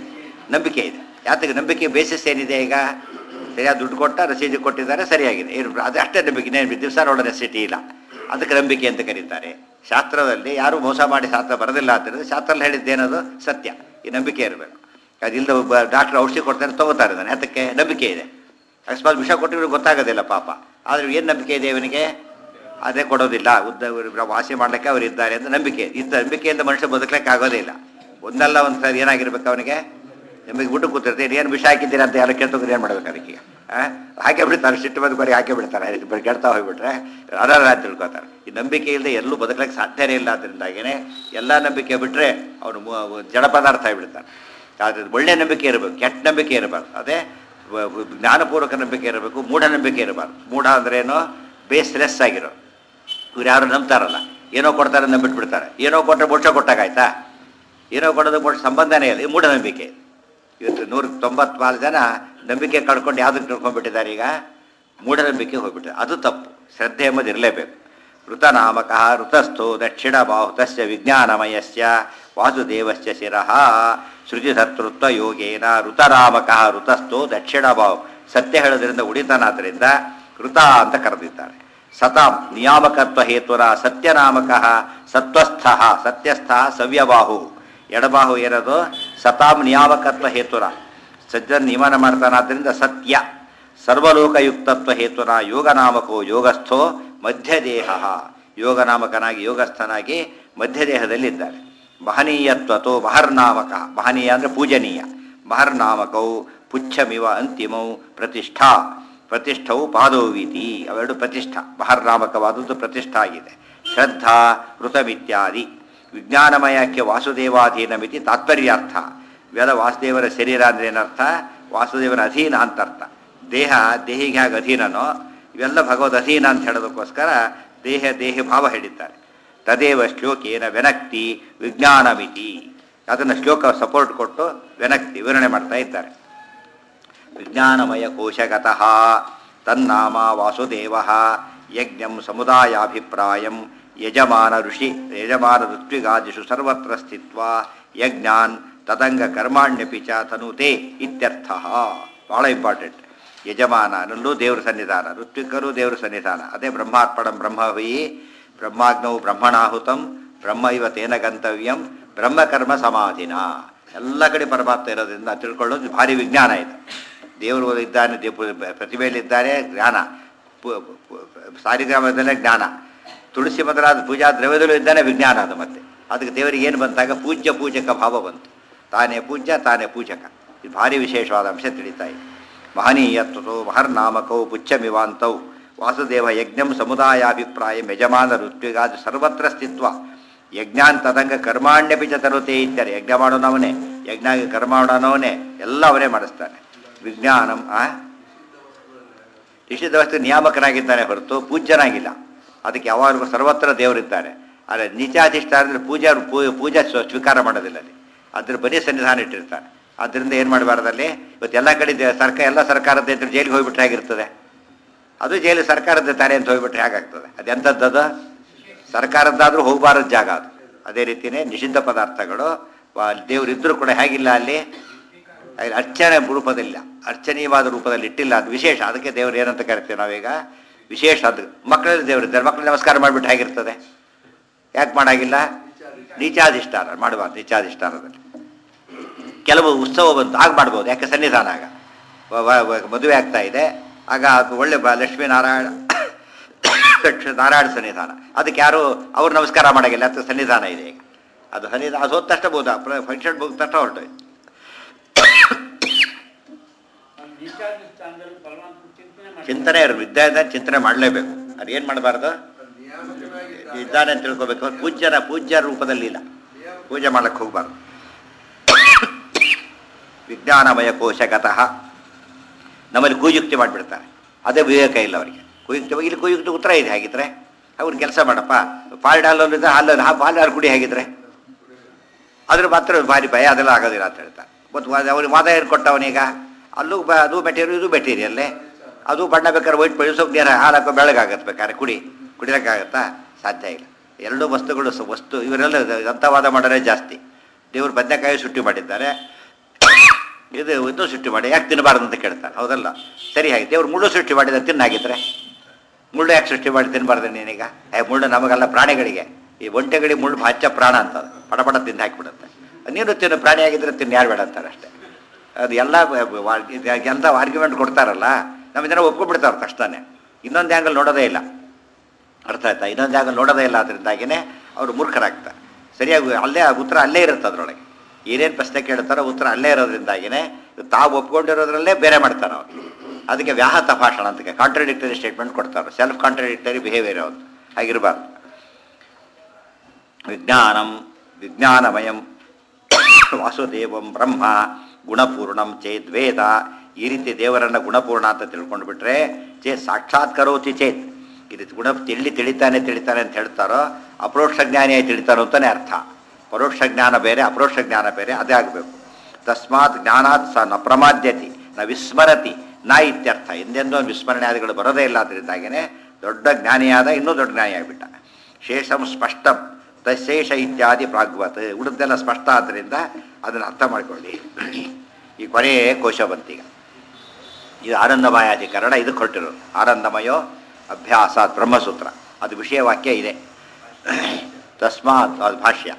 ನಂಬಿಕೆ ಇದೆ ಯಾತಕ್ಕೆ ನಂಬಿಕೆ ಬೇಸಿಸ್ ಏನಿದೆ ಈಗ ಸರಿಯಾದ ದುಡ್ಡು ಕೊಟ್ಟ ರಸೀದಿ ಕೊಟ್ಟಿದ್ದಾರೆ ಸರಿಯಾಗಿದೆ ಏನು ಅದು ಅಷ್ಟೇ ನಂಬಿಕೆ ಇನ್ನೇನು ದಿವಸ ನೋಡೋ ನೆಸಿಟಿ ಇಲ್ಲ ಅದಕ್ಕೆ ನಂಬಿಕೆ ಅಂತ ಕರೀತಾರೆ ಶಾಸ್ತ್ರದಲ್ಲಿ ಯಾರೂ ಮೋಸ ಮಾಡಿ ಶಾಸ್ತ್ರ ಬರೋದಿಲ್ಲ ಅಂತಂದ್ರೆ ಶಾಸ್ತ್ರದಲ್ಲಿ ಹೇಳಿದ್ದೇನದು ಸತ್ಯ ಈ ನಂಬಿಕೆ ಇರಬೇಕು ಅದಿಲ್ಲದ ಒಬ್ಬ ಡಾಕ್ಟ್ರ್ ಔಷಧಿ ಕೊಡ್ತಾರೆ ತಗೋತಾರೆ ಇದ್ದಾನೆ ಅದಕ್ಕೆ ನಂಬಿಕೆ ಇದೆ ಅಕಸ್ಮಾತ್ ವಿಷ ಕೊಟ್ಟಿದ್ರು ಗೊತ್ತಾಗೋದಿಲ್ಲ ಪಾಪ ಆದರೆ ಏನು ನಂಬಿಕೆ ಇದೆ ಇವನಿಗೆ ಅದೇ ಕೊಡೋದಿಲ್ಲ ಉದ್ದ ಇವ್ರು ವಾಸಿ ಮಾಡ್ಲಿಕ್ಕೆ ಅವ್ರು ಇದ್ದಾರೆ ಅಂತ ನಂಬಿಕೆ ಇದ್ದ ನಂಬಿಕೆಯಿಂದ ಮನುಷ್ಯ ಬದುಕಲಿಕ್ಕೆ ಆಗೋದೇ ಇಲ್ಲ ಒಂದಲ್ಲ ಒಂದು ಸರಿ ಏನಾಗಿರ್ಬೇಕು ಅವನಿಗೆ ನಿಮಗೆ ಊಟ ಕೂತಿರ್ತೀರಿ ಏನು ವಿಷ ಹಾಕಿದ್ದೀರಾ ಅಂತ ಯಾರು ಕೇಳ್ತೋಗ್ರೆ ಏನು ಮಾಡ್ಬೇಕು ಅದಕ್ಕೆ ಆ? ಹಾಕೇ ಬಿಡ್ತಾರೆ ಸಿಟ್ಟು ಬಂದು ಬರೀ ಹಾಕೇ ಬಿಡ್ತಾರೆ ಅದಕ್ಕೆ ಬರೀ ಕೆಡ್ತಾ ಹೋಗ್ಬಿಟ್ರೆ ಅನರ್ಹ ಅಂತ ತಿಳ್ಕೊತಾರೆ ಈ ನಂಬಿಕೆ ಇಲ್ಲದೆ ಎಲ್ಲೂ ಬದುಕಲಿಕ್ಕೆ ಸಾಧ್ಯನೇ ಇಲ್ಲ ಅದರಿಂದಾಗೇನೆ ಎಲ್ಲ ನಂಬಿಕೆ ಬಿಟ್ಟರೆ ಅವನು ಮು- ಜಡ ಪದಾರ್ಥ ಆಗಿಬಿಡ್ತಾನೆ ಆದರೆ ಒಳ್ಳೆ ನಂಬಿಕೆ ಇರಬೇಕು ಕೆಟ್ಟ ನಂಬಿಕೆ ಇರಬಾರ್ದು ಅದೇ ವ- ವ- ಜ್ಞಾನಪೂರ್ವಕ ನಂಬಿಕೆ ಇರಬೇಕು ಮೂಢನಂಬಿಕೆ ಇರಬಾರ್ದು ಮೂಢ ಅಂದ್ರೇನು ಬೇಸ್ಲೆಸ್ ಆಗಿರೋ ಇವ್ರು ಯಾರು ನಂಬ್ತಾರಲ್ಲ ಏನೋ ಕೊಡ್ತಾರೆ ಅಂತ ನಂಬಿಟ್ಬಿಡ್ತಾರೆ ಏನೋ ಕೊಟ್ಟರೆ ಮೋಕ್ಷ ಕೊಟ್ಟಾಗಾಯ್ತಾ ಏನೋ ಕೊಡೋದು ಮೋಕ್ಷ ಸಂಬಂಧನೇ ಇಲ್ಲ ಇದು ಮೂಢನಂಬಿಕೆ ಇವತ್ತು ನೂರ ತೊಂಬತ್ನಾಲ್ಕು ಜನ ನಂಬಿಕೆ ಕಳ್ಕೊಂಡು ಯಾವುದಕ್ಕೆ ತಿಳ್ಕೊಂಡ್ಬಿಟ್ಟಿದ್ದಾರೆ ಈಗ ಮೂಢನಂಬಿಕೆ ಹೋಗ್ಬಿಟ್ಟಿದೆ ಅದು ತಪ್ಪು ಶ್ರದ್ಧೆ ಎಂಬುದು ಇರಲೇಬೇಕು ಋತನಾಮಕ ಋತಸ್ಥೋ ದಕ್ಷಿಣ ಬಾಹು ತಸ್ಯ ವಿಜ್ಞಾನಮಯಸ್ಯ ವಾಸುದೇವಸ್ಯ ಶಿರಃ ಶ್ರುತಿಧರ್ತೃತ್ವ ಯೋಗೇನ ಋತನಾಮಕ ಋತಸ್ಥೋ ದಕ್ಷಿಣ ಬಾಹು ಸತ್ಯ ಹೇಳೋದ್ರಿಂದ ಉಳಿತಾನಾದ್ರಿಂದ ಋತ ಅಂತ ಕರೆದಿದ್ದಾರೆ ಸತಾಂ ನಿಯಾಮಕತ್ವ ಹೇತುರ ಸತ್ಯನಾಮಕ ಸತ್ವಸ್ಥ ಸತ್ಯಸ್ಥ ಸವ್ಯಬಾಹು ಎಡಬಾಹು ಏನದು ಸತಾಂ ನಿಯಾಮಕತ್ವ ಹೇತುರ ಸಜ್ಜನ್ ನಿಯಮನ ಮಾಡ್ತಾನಾದ್ರಿಂದ ಸತ್ಯ ಸರ್ವಲೋಕಯುಕ್ತತ್ವ ಹೇತುನ ಯೋಗನಾಮಕೋ ಯೋಗಸ್ಥೋ ಮಧ್ಯದೇಹ ಯೋಗನಾಮಕನಾಗಿ ಯೋಗಸ್ಥನಾಗಿ ಮಧ್ಯದೇಹದಲ್ಲಿದ್ದಾರೆ ಮಹನೀಯತ್ವತೋ ಮಹರ್ನಾಮಕ ಮಹನೀಯ ಅಂದರೆ ಪೂಜನೀಯ ಮಹರ್ನಾಮಕೌ ಪುಚ್ಛಮಿವ ಅಂತಿಮೌ ಪ್ರತಿಷ್ಠಾ ಪ್ರತಿಷ್ಠವು ಪಾದೋವಿತಿ ಅವೆರಡು ಪ್ರತಿಷ್ಠಾ ಮಹರ್ನಾಮಕವಾದದ್ದು ಪ್ರತಿಷ್ಠಾ ಆಗಿದೆ ಶ್ರದ್ಧಾ ಋತಮಿತ್ಯಾದಿ ವಿಜ್ಞಾನಮಯಕ್ಕೆ ವಾಸುದೇವಾಧೀನಮಿತಿ ತಾತ್ಪರ್ಯಾರ್ಥ ವೇದ ವಾಸುದೇವರ ಶರೀರ ಅಂದ್ರೆ ಏನರ್ಥ ವಾಸುದೇವನ ಅಧೀನ ಅಂತ ಅರ್ಥ ದೇಹ ದೇಹಿಗೆ ಹೇಗೆ ಅಧೀನನೋ ಇವೆಲ್ಲ ಭಗವದ್ ಅಧೀನ ಅಂತ ಹೇಳೋದಕ್ಕೋಸ್ಕರ ದೇಹ ದೇಹ ಭಾವ ಹೇಳಿದ್ದಾರೆ ತದೇವ ಶ್ಲೋಕೇನ ವೆನಕ್ತಿ ವಿಜ್ಞಾನಮಿತಿ ಅದನ್ನು ಶ್ಲೋಕ ಸಪೋರ್ಟ್ ಕೊಟ್ಟು ವೆನಕ್ತಿ ವಿವರಣೆ ಮಾಡ್ತಾ ಇದ್ದಾರೆ ವಿಜ್ಞಾನಮಯ ಕೋಶಗತಃ ತನ್ನಾಮ ವಾಸುದೇವ ಯಜ್ಞಂ ಸಮುದಾಯಾಭಿಪ್ರಾಯಂ ಯಜಮಾನ ಋಷಿ ಯಜಮಾನ ಋತ್ವಿಗಾದಿಷು ಸರ್ವತ್ರ ಸ್ಥಿತ್ವಾ ಯಜ್ಞಾನ್ ತದಂಗ ಕರ್ಮಾಣ್ಯಪಿ ಚ ತನುತೆ ಇತ್ಯರ್ಥ ಭಾಳ ಇಂಪಾರ್ಟೆಂಟ್ ಯಜಮಾನನಲ್ಲೂ ದೇವ್ರ ಸನ್ನಿಧಾನ ಋತ್ವಿಕರು ದೇವ್ರ ಸನ್ನಿಧಾನ ಅದೇ ಬ್ರಹ್ಮಾರ್ಪಣಂ ಬ್ರಹ್ಮವಿ ಬ್ರಹ್ಮಾಗ್ನೌ ಬ್ರಹ್ಮಣಾಹುತಂ ಬ್ರಹ್ಮ ಇವ ತೇನ ಗಂತವ್ಯಂ ಬ್ರಹ್ಮಕರ್ಮ ಸಮಾಧಿನ ಎಲ್ಲ ಕಡೆ ಪರಮಾತ್ಮ ಇರೋದ್ರಿಂದ ತಿಳ್ಕೊಳ್ಳೋದು ಭಾರಿ ವಿಜ್ಞಾನ ಇದು ದೇವರು ಇದ್ದಾನೆ ದೇವ ಪ್ರತಿಭೆಯಲ್ಲಿದ್ದಾರೆ ಜ್ಞಾನ ಪು- ಪು- ಸಾರಿಗ್ರಾಮದಲ್ಲೇ ಜ್ಞಾನ ತುಳಸಿ ಮೊದಲಾದ ಪೂಜಾ ದ್ರವ್ಯದಲ್ಲೂ ಇದ್ದಾನೆ ವಿಜ್ಞಾನ ಅದು ಮತ್ತೆ ಅದಕ್ಕೆ ದೇವರಿಗೆ ಏನು ಬಂತಾಗ ಪೂಜ್ಯ ಪೂಜಕ ಭಾವ ಬಂತು ತಾನೇ ಪೂಜ್ಯ ತಾನೇ ಪೂಜಕ ಇದು ಭಾರಿ ವಿಶೇಷವಾದ ಅಂಶ ತಿಳಿತಾ ಇದೆ ಮಹನೀಯತ್ವತೋ ಮಹರ್ನಾಮಕೌ ಪುಚ್ಛಮಿವಾಂತೌ ವಾಸುದೇವ ಯಜ್ಞಂ ಸಮುದಾಯಾಭಿಪ್ರಾಯ ಯಜಮಾನ ಋತ್ವಿಗಾದ ಸರ್ವತ್ರ ಸ್ಥಿತ್ವ ಯಜ್ಞಾನ್ ತದಂಗ ಕರ್ಮಾಣ್ಯಪಿ ಚ ತರುತೆ ಇತ್ತಾರೆ ಯಜ್ಞ ಮಾಡೋನವನೇ ಯಜ್ಞ ಕರ್ಮ ಮಾಡೋನವನೇ ಎಲ್ಲ ಅವನೇ ಮಾಡಿಸ್ತಾನೆ ವಿಜ್ಞಾನಂ ಆ ನಿಷಿದ್ಧ ವಸ್ತು ನಿಯಾಮಕನಾಗಿದ್ದಾನೆ ಹೊರತು ಪೂಜ್ಯನಾಗಿಲ್ಲ ಅದಕ್ಕೆ ಯಾವಾಗಲೂ ಸರ್ವತ್ರ ದೇವರಿದ್ದಾರೆ ಆದರೆ ನೀಚಾಧಿಷ್ಠಾನ ಅಂದರೆ ಪೂಜಾ ಪೂ- ಪೂಜಾ ಸ್ವ- ಸ್ವೀಕಾರ ಮಾಡೋದಿಲ್ಲ ಅಲ್ಲಿ ಅದ್ರ ಬರೀ ಸನ್ನಿಧಾನ ಇಟ್ಟಿರ್ತಾನೆ ಅದರಿಂದ ಏನು ಮಾಡಬಾರ್ದಲ್ಲಿ ಇವತ್ತು ಎಲ್ಲ ಕಡೆ ದೇ- ಸರ್ಕಾರ ಎಲ್ಲ ಸರ್ಕಾರದ ಇದ್ರೆ ಜೈಲಿಗೆ ಹೋಗ್ಬಿಟ್ರೆ ಹೇಗಿರ್ತದೆ ಅದು ಜೈಲು ಸರ್ಕಾರದ ತಾನೇ ಅಂತ ಹೋಗ್ಬಿಟ್ರೆ ಹೇಗಾಗ್ತದೆ ಅದೆಂಥದ್ದು ಸರ್ಕಾರದ್ದಾದರೂ ಹೋಗಬಾರದು ಜಾಗ ಅದು ಅದೇ ರೀತಿಯೇ ನಿಷಿದ್ಧ ಪದಾರ್ಥಗಳು ವ- ದೇವರಿದ್ದರೂ ಕೂಡ ಹೇಗಿಲ್ಲ ಅಲ್ಲಿ ಅಲ್ಲಿ ಅರ್ಚನೆ ರೂಪದಲ್ಲಿಲ್ಲ ಅರ್ಚನೀಯವಾದ ರೂಪದಲ್ಲಿ ಇಟ್ಟಿಲ್ಲ ಅದು ವಿಶೇಷ ಅದಕ್ಕೆ ದೇವರು ಏನಂತ ಕರಿತೀವಿ ನಾವೀಗ ವಿಶೇಷ ಅದು ಮಕ್ಕಳಲ್ಲಿ ದೇವರಿದ್ದಾರೆ ಮಕ್ಕಳು ನಮಸ್ಕಾರ ಮಾಡಿಬಿಟ್ಟು ಹೇಗಿರ್ತದೆ ಯಾಕೆ ಮಾಡಾಗಿಲ್ಲ ನೀಚಾಧಿಷ್ಠಾನ ಮಾಡಬಾರ್ದು ನೀಚಾಧಿಷ್ಠಾನದಲ್ಲಿ ಕೆಲವು ಉತ್ಸವ ಬಂತು ಆಗ ಮಾಡ್ಬೋದು ಯಾಕೆ ಸನ್ನಿಧಾನ ಆಗ ವ- ವ- ವ- ಮದುವೆ ಆಗ್ತಾ ಇದೆ ಆಗ ಅದು ಒಳ್ಳೆ ಬ ಲಕ್ಷ್ಮೀನಾರಾಯಣ ಲಕ್ಷ್ಮೀ ನಾರಾಯಣ ಸನ್ನಿಧಾನ ಅದಕ್ಕೆ ಯಾರು ಅವ್ರು ನಮಸ್ಕಾರ ಮಾಡೋಂಗಿಲ್ಲ ಅದು ಸನ್ನಿಧಾನ ಇದೆ ಈಗ ಅದು ಸನ್ನಿಧಾನ ಅದು ಹೋದ ತಕ್ಷಣ ಬೋದ ಫಂಕ್ಷನ್ ಮುಗಿದ ತಕ್ಷಣ ಹೊರಟೋಯ್ತು ನೀಚಾದ ಸ್ಥಾನದಲ್ಲಿ ಪರಮಾತ್ಮ ಚಿಂತನೆ ಮಾಡಿ ಚಿಂತನೆ ಇರೋದು ವಿದ್ಯಾದ ಚಿಂತನೆ ಮಾಡಲೇಬೇಕು ಅದು ಏನು ಮಾಡಬಾರ್ದು ಇದ್ದಾನೆ ಅಂತ ತಿಳ್ಕೊಬೇಕು ಪೂಜ್ಯನ ಪೂಜ್ಯ ರೂಪದಲ್ಲಿ ಇಲ್ಲ ಪೂಜೆ ಮಾಡಕ್ಕೆ ಹೋಗ್ಬಾರ್ದು ವಿಜ್ಞಾನಮಯ ಕೋಶಗತಃ ನಮ್ಮಲ್ಲಿ ಕುಯುಕ್ತಿ ಮಾಡಿಬಿಡ್ತಾರೆ ಅದೇ ವಿವೇಕ ಇಲ್ಲ ಅವರಿಗೆ ಕುಯುಕ್ತಿ ಇಲ್ಲಿ ಕುಯುಕ್ತಿ ಉತ್ತರ ಇದೆ ಹಾಗಿದ್ರೆ ಅವ್ರು ಕೆಲಸ ಮಾಡಪ್ಪ ಪಾಲ್ಡ್ ಹಾಲಲ್ಲಿದ್ದ ಹಾಲಲ್ಲಿ ಹಾ ಪಾಲ್ಡ್ ಹಾಲು ಕುಡಿ ಹೇಗಿದ್ರೆ ಅದ್ರ ಮಾತ್ರ ಭಾರಿ ಭಯ ಅದೆಲ್ಲ ಆಗೋದಿಲ್ಲ ಅಂತ ಹೇಳ್ತಾರೆ ಮತ್ತು ಅವ್ರಿಗೆ ವಾದ ಏನು ಕೊಟ್ಟವನೀಗ ಅಲ್ಲೂ ಬ ಅದು ಮೆಟೀರಿಯಲ್ ಇದು ಮೆಟೀರಿಯಲ್ಲೇ ಅದು ಬಣ್ಣ ಬೇಕಾದ್ರೆ ವೈಟ್ ಬೆಳೆಸೋಕೆ ನೇರ ಹಾಲು ಹಾಕೋ ಬೆಳಗಾಗತ್ತೆ ಬೇಕಾದ್ರೆ ಕುಡಿ ಕುಡಿಯೋಕ್ಕಾಗತ್ತಾ ಸಾಧ್ಯ ಇಲ್ಲ ಎರಡೂ ವಸ್ತುಗಳು ಸ- ವಸ್ತು ಇವರೆಲ್ಲ ಅಂಥವಾದ ಮಾಡೋರೇ ಜಾಸ್ತಿ ದೇವರು ಬದನೆಕಾಯಿ ಸುಟ್ಟಿ ಮಾಡಿದ್ದಾರೆ ಇದು ಇದು ಸೃಷ್ಟಿ ಮಾಡಿ ಯಾಕೆ ತಿನ್ನಬಾರ್ದು ಅಂತ ಕೇಳ್ತಾನೆ ಹೌದಲ್ಲ ಸರಿ ಹಾಗೆ ದೇವ್ರು ಮುಳ್ಳು ಸೃಷ್ಟಿ ಮಾಡಿದ ತಿನ್ನಾಗಿದ್ರೆ ಮುಳ್ಳು ಯಾಕೆ ಸೃಷ್ಟಿ ಮಾಡಿ ತಿನ್ನಬಾರ್ದು ನೀನೀಗ ಏ ಮುಳ್ಳು ನಮಗೆಲ್ಲ ಪ್ರಾಣಿಗಳಿಗೆ ಈ ಒಂಟೆಗಳಿಗೆ ಮುಳ್ಳು ಹಚ್ಚ ಪ್ರಾಣ ಅಂತದೆ ಪಡ ಪಡ ತಿಂದು ಹಾಕಿಬಿಡುತ್ತೆ ನೀನು ತಿನ್ನು ಪ್ರಾಣಿ ಆಗಿದ್ರೆ ತಿನ್ನು ಯಾರು ಬೇಡ ಅಂತಾರೆ ಅಷ್ಟೇ ಅದು ಎಲ್ಲ ಎಂಥ ಆರ್ಗ್ಯುಮೆಂಟ್ ಕೊಡ್ತಾರಲ್ಲ ನಮ್ಮ ಜನ ಒಪ್ಕೊಂಡ್ಬಿಡ್ತಾರೆ ತಕ್ಷಣ ಇನ್ನೊಂದು ಆ್ಯಂಗಲ್ ನೋಡೋದೇ ಇಲ್ಲ ಅರ್ಥ ಆಯ್ತಾ ಇನ್ನೊಂದು ಆ್ಯಂಗಲ್ ನೋಡೋದೇ ಇಲ್ಲ ಅದರಿಂದಾಗಿನೇ ಅವರು ಮೂರ್ಖರಾಗ್ತಾರೆ ಸರಿಯಾಗಿ ಅಲ್ಲೇ ಆ ಉತ್ತರ ಅಲ್ಲೇ ಇರುತ್ತೆ ಅದರೊಳಗೆ ಏನೇನು ಪ್ರಶ್ನೆ ಕೇಳ್ತಾರೋ ಉತ್ತರ ಅಲ್ಲೇ ಇರೋದ್ರಿಂದಾಗಿನೇ ತಾವು ಒಪ್ಕೊಂಡಿರೋದ್ರಲ್ಲೇ ಬೇರೆ ಮಾಡ್ತಾರೆ ಅವರು ಅದಕ್ಕೆ ವ್ಯಾಹತ ಭಾಷಣ ಅಂತ ಕಾಂಟ್ರಡಿಕ್ಟರಿ ಸ್ಟೇಟ್ಮೆಂಟ್ ಕೊಡ್ತಾರೆ ಸೆಲ್ಫ್ ಕಾಂಟ್ರಡಿಕ್ಟರಿ ಬಿಹೇವಿಯರ್ ಅವ್ರು ಆಗಿರಬಾರ್ದು ವಿಜ್ಞಾನಂ ವಿಜ್ಞಾನಮಯಂ ವಾಸುದೇವಂ ಬ್ರಹ್ಮ ಗುಣಪೂರ್ಣಂ ಚೇತ್ ವೇದ ಈ ರೀತಿ ದೇವರನ್ನ ಗುಣಪೂರ್ಣ ಅಂತ ತಿಳ್ಕೊಂಡು ಬಿಟ್ರೆ ಚೇತ್ ಸಾಕ್ಷಾತ್ ಕರೋತಿ ಚೇತ್ ಇದು ಗುಣ ತಿಳಿ ತಿಳಿತಾನೆ ತಿಳಿತಾನೆ ಅಂತ ಹೇಳ್ತಾರೋ ಅಪರೋಕ್ಷ ಜ್ಞಾನಿಯಾಗಿ ತಿಳಿತಾರೋ ಅಂತಾನೆ ಅರ್ಥ ಪರೋಕ್ಷ ಜ್ಞಾನ ಬೇರೆ ಅಪರೋಕ್ಷ ಜ್ಞಾನ ಬೇರೆ ಅದೇ ಆಗಬೇಕು ತಸ್ಮಾತ್ ಜ್ಞಾನಾತ್ ಸ ನ ಪ್ರಮಾದ್ಯತಿ ನ ವಿಸ್ಮರತಿ ನ ಇತ್ಯರ್ಥ ಎಂದೆಂದೂ ಅವ್ನು ವಿಸ್ಮರಣೆಯಾದಿಗಳು ಬರೋದೇ ಇಲ್ಲ ಅದರಿಂದಾಗಿನೇ ದೊಡ್ಡ ಜ್ಞಾನಿಯಾದ ಇನ್ನೂ ದೊಡ್ಡ ಜ್ಞಾನಿಯಾಗಿಬಿಟ್ಟ ಶೇಷಂ ಸ್ಪಷ್ಟಂ ತಶೇಷ ಇತ್ಯಾದಿ ಪ್ರಾಗ್ವತ್ ಉಳಿದೆಲ್ಲ ಸ್ಪಷ್ಟ ಆದ್ದರಿಂದ ಅದನ್ನು ಅರ್ಥ ಮಾಡ್ಕೊಳ್ಳಿ ಈ ಕೊನೆಯೇ ಕೋಶ ಬಂತೀಗ ಇದು ಆನಂದಮಯಾಧಿಕರಣ ಇದು ಕೊಟ್ಟಿರೋದು ಆನಂದಮಯೋ ಅಭ್ಯಾಸ ಬ್ರಹ್ಮಸೂತ್ರ ಅದು ವಿಷಯವಾಕ್ಯ ಇದೆ ತಸ್ಮಾತ್ ಅದು ಭಾಷ್ಯ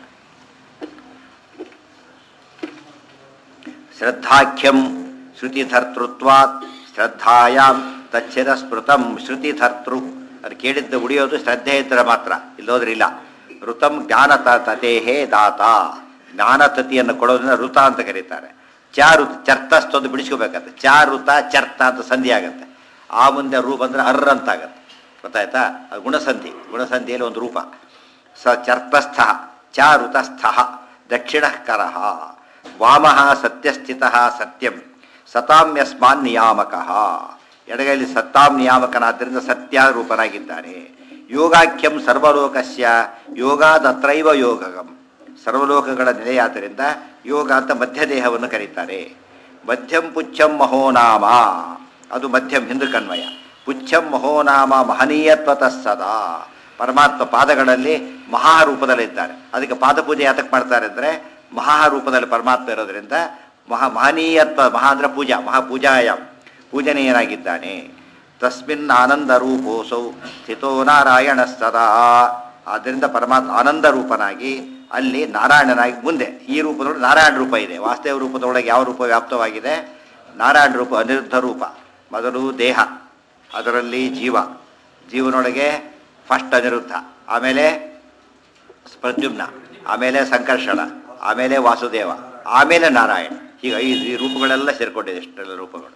ಶ್ರದ್ಧಾಖ್ಯಂ ಶ್ರುತಿಧರ್ತೃತ್ವಾತ್ ಶ್ರದ್ಧಾಯಾಂ ತಚ್ಛಿರ ಸ್ಮೃತಂ ಶ್ರುತಿಧರ್ತೃ ಅದು ಕೇಳಿದ್ದು ಉಳಿಯೋದು ಶ್ರದ್ಧೆ ಇದ್ದರೆ ಮಾತ್ರ ಇಲ್ಲೋದ್ರೆ ಇಲ್ಲ ಋತಂ ಜ್ಞಾನ ತತೇಹೇ ದಾತ ಜ್ಞಾನತತಿಯನ್ನು ಕೊಡೋದನ್ನ ಋತ ಅಂತ ಕರೀತಾರೆ ಚಾರುತ ಚರ್ತಸ್ತೊಂದು ಬಿಡಿಸ್ಕೋಬೇಕಂತೆ ಚಾರುತ ಚರ್ತ ಅಂತ ಸಂಧಿ ಆಗತ್ತೆ ಆ ಮುಂದೆ ರೂ ಬಂದರೆ ಅರ್ರ ಅಂತ ಆಗತ್ತೆ ಗೊತ್ತಾಯ್ತಾ ಅದು ಗುಣಸಂಧಿ ಗುಣಸಂಧಿಯಲ್ಲಿ ಒಂದು ರೂಪ ಸ ಚರ್ತಸ್ಥ ಚಾರುತಸ್ಥ ದಕ್ಷಿಣಃಕರ ವಾಮ ಸತ್ಯಸ್ಥಿತ ಸತ್ಯಂ ಸತಾಂ ಯಸ್ಮಾನ್ ನಿಯಾಮಕ ಎಡಗೈಲಿ ಸತ್ತಾಂ ನಿಯಾಮಕನಾದ್ದರಿಂದ ಸತ್ಯ ರೂಪನಾಗಿದ್ದಾನೆ ಯೋಗಾಖ್ಯಂ ಸರ್ವಲೋಕಸ್ಯ ಯೋಗಾದತ್ರೈವ ಯೋಗಗಂ ಸರ್ವಲೋಕಗಳ ನೆಲೆಯಾದ್ದರಿಂದ ಯೋಗ ಅಂತ ಮಧ್ಯದೇಹವನ್ನು ಕರೀತಾರೆ ಮಧ್ಯಂ ಪುಚ್ಛಂ ಮಹೋನಾಮ ಅದು ಮಧ್ಯಂ ಹಿಂದೂ ಕನ್ವಯ ಪುಚ್ಛಂ ಮಹೋನಾಮ ಮಹನೀಯತ್ವತಃ ಸದಾ ಪರಮಾತ್ಮ ಪಾದಗಳಲ್ಲಿ ಮಹಾರೂಪದಲ್ಲಿದ್ದಾರೆ ಅದಕ್ಕೆ ಪಾದಪೂಜೆ ಯಾತಕ್ಕೆ ಮಾಡ್ತಾರೆ ಅಂದರೆ ಮಹಾರೂಪದಲ್ಲಿ ಪರಮಾತ್ಮ ಇರೋದ್ರಿಂದ ಮಹಾ ಮಹನೀಯತ್ವ ಮಹಾ ಅಂದ್ರೆ ಪೂಜಾ ಮಹಾಪೂಜಾಯ ಪೂಜನೀಯನಾಗಿದ್ದಾನೆ ತಸ್ಮಿನ್ ಆನಂದ ರೂಪೋಸೌ ಸ್ಥಿತೋ ನಾರಾಯಣ ಸದಾ ಆದ್ದರಿಂದ ಪರಮಾತ್ಮ ಆನಂದ ರೂಪನಾಗಿ ಅಲ್ಲಿ ನಾರಾಯಣನಾಗಿ ಮುಂದೆ ಈ ರೂಪದೊಳಗೆ ನಾರಾಯಣ ರೂಪ ಇದೆ ವಾಸ್ತವ ರೂಪದೊಳಗೆ ಯಾವ ರೂಪ ವ್ಯಾಪ್ತವಾಗಿದೆ ನಾರಾಯಣ ರೂಪ ಅನಿರುದ್ಧ ರೂಪ ಮೊದಲು ದೇಹ ಅದರಲ್ಲಿ ಜೀವ ಜೀವನೊಳಗೆ ಫಸ್ಟ್ ಅನಿರುದ್ಧ ಆಮೇಲೆ ಪ್ರದ್ಯುಮ್ನ ಆಮೇಲೆ ಸಂಕರ್ಷಣ ಆಮೇಲೆ ವಾಸುದೇವ ಆಮೇಲೆ ನಾರಾಯಣ ಹೀಗೆ ಐದು ಈ ರೂಪಗಳೆಲ್ಲ ಸೇರ್ಕೊಂಡಿದೆ ಇಷ್ಟೆಲ್ಲ ರೂಪಗಳು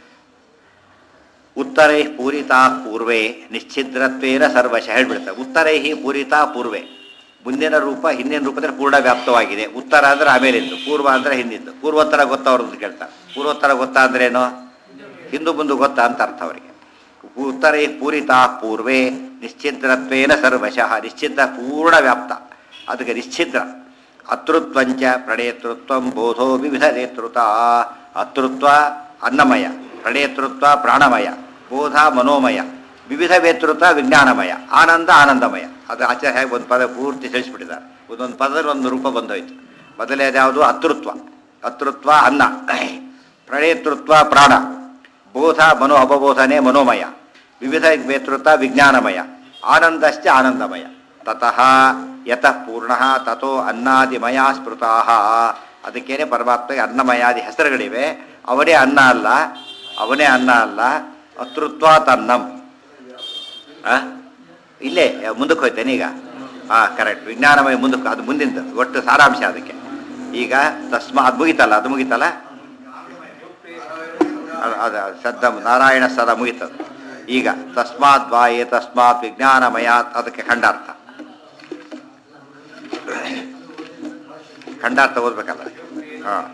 ಉತ್ತರೈ ಪೂರಿತಾ ಪೂರ್ವೆ ನಿಶ್ಚಿದ್ರತ್ವೇನ ಸರ್ವಶ ಹೇಳ್ಬಿಡ್ತಾರೆ ಉತ್ತರೈ ಪೂರಿತಾ ಪೂರ್ವೆ ಮುಂದಿನ ರೂಪ ಹಿಂದಿನ ರೂಪದಲ್ಲಿ ಪೂರ್ಣ ವ್ಯಾಪ್ತವಾಗಿದೆ ಉತ್ತರ ಅಂದ್ರೆ ಆಮೇಲಿಂದು ಪೂರ್ವ ಅಂದ್ರೆ ಹಿಂದಿದ್ದು ಪೂರ್ವೋತ್ತರ ಗೊತ್ತಾ ಅವ್ರದ್ದು ಕೇಳ್ತಾರೆ ಪೂರ್ವೋತ್ತರ ಗೊತ್ತಾ ಅಂದ್ರೇನು ಹಿಂದೂ ಮುಂದೆ ಗೊತ್ತಾ ಅಂತ ಅರ್ಥ ಅವರಿಗೆ ಉತ್ತರೈ ಪೂರಿತಾ ಪೂರ್ವೆ ನಿಶ್ಚಿದ್ರತ್ವೇನ ಸರ್ವಶಃ ನಿಶ್ಚಿದ್ರ ಪೂರ್ಣ ವ್ಯಾಪ್ತ ಅದಕ್ಕೆ ನಿಶ್ಚಿದ್ರ ಅತೃತ್ವಂಚ ಪ್ರಣೇತೃತ್ವ ಬೋಧೋ ವಿವಿಧ ನೇತೃತ್ವ ಅತೃತ್ವ ಅನ್ನಮಯ ಪ್ರಣೇತೃತ್ವ ಪ್ರಾಣಮಯ ಬೋಧ ಮನೋಮಯ ವಿವಿಧ ವೇತೃತ್ವ ವಿಜ್ಞಾನಮಯ ಆನಂದ ಆನಂದಮಯ ಅದು ಆಚಾರ್ಯ ಹೇಗೆ ಒಂದು ಪದ ಪೂರ್ತಿ ತಿಳಿಸ್ಬಿಟ್ಟಿದ್ದಾರೆ ಒಂದೊಂದು ಪದದಲ್ಲಿ ಒಂದು ರೂಪ ಬಂದೋಯ್ತು ಮೊದಲನೇದು ಯಾವುದು ಅತೃತ್ವ ಅತೃತ್ವ ಅನ್ನ ಪ್ರಣೇತೃತ್ವ ಪ್ರಾಣ ಬೋಧ ಮನೋ ಅಪಬೋಧನೆ ಮನೋಮಯ ವಿವಿಧ ವೇತೃತ್ವ ವಿಜ್ಞಾನಮಯ ಆನಂದಶ್ಚ ಆನಂದಮಯ ತತಃ ಯತಃ ಪೂರ್ಣ ತಥೋ ಅನ್ನಾದಿಮಯ ಸ್ಮೃತಾ ಅದಕ್ಕೇನೆ ಪರಮಾತ್ಮಗೆ ಅನ್ನಮಯಾದಿ ಹೆಸರುಗಳಿವೆ ಅವನೇ ಅನ್ನ ಅಲ್ಲ ಅವನೇ ಅನ್ನ ಅಲ್ಲ ಅತೃತ್ವ ತನ್ನಂ ಆ? ಇಲ್ಲೇ ಮುಂದಕ್ಕೆ ಹೋಯ್ತೇನೆ ಈಗ ಹಾಂ ಕರೆಕ್ಟ್ ವಿಜ್ಞಾನಮಯ ಮುಂದಕ್ಕೆ ಅದು ಮುಂದಿಂದು ಒಟ್ಟು ಸಾರಾಂಶ ಅದಕ್ಕೆ ಈಗ ತಸ್ಮಾ ಅದು ಮುಗಿತಲ್ಲ ಅದು ಮುಗಿತಲ್ಲ ಅದು ಅದು ಸದ್ದ ನಾರಾಯಣ ಸದ ಮುಗಿತದು ಈಗ ತಸ್ಮಾತ್ ವಾಯೆ ತಸ್ಮಾತ್ ವಿಜ್ಞಾನಮಯಾತ್ ಅದಕ್ಕೆ ಖಂಡಾರ್ಥ ಖಂಡಾರ್ಥ ಓದ್ಬೇಕಲ್ಲ ಹಾಂ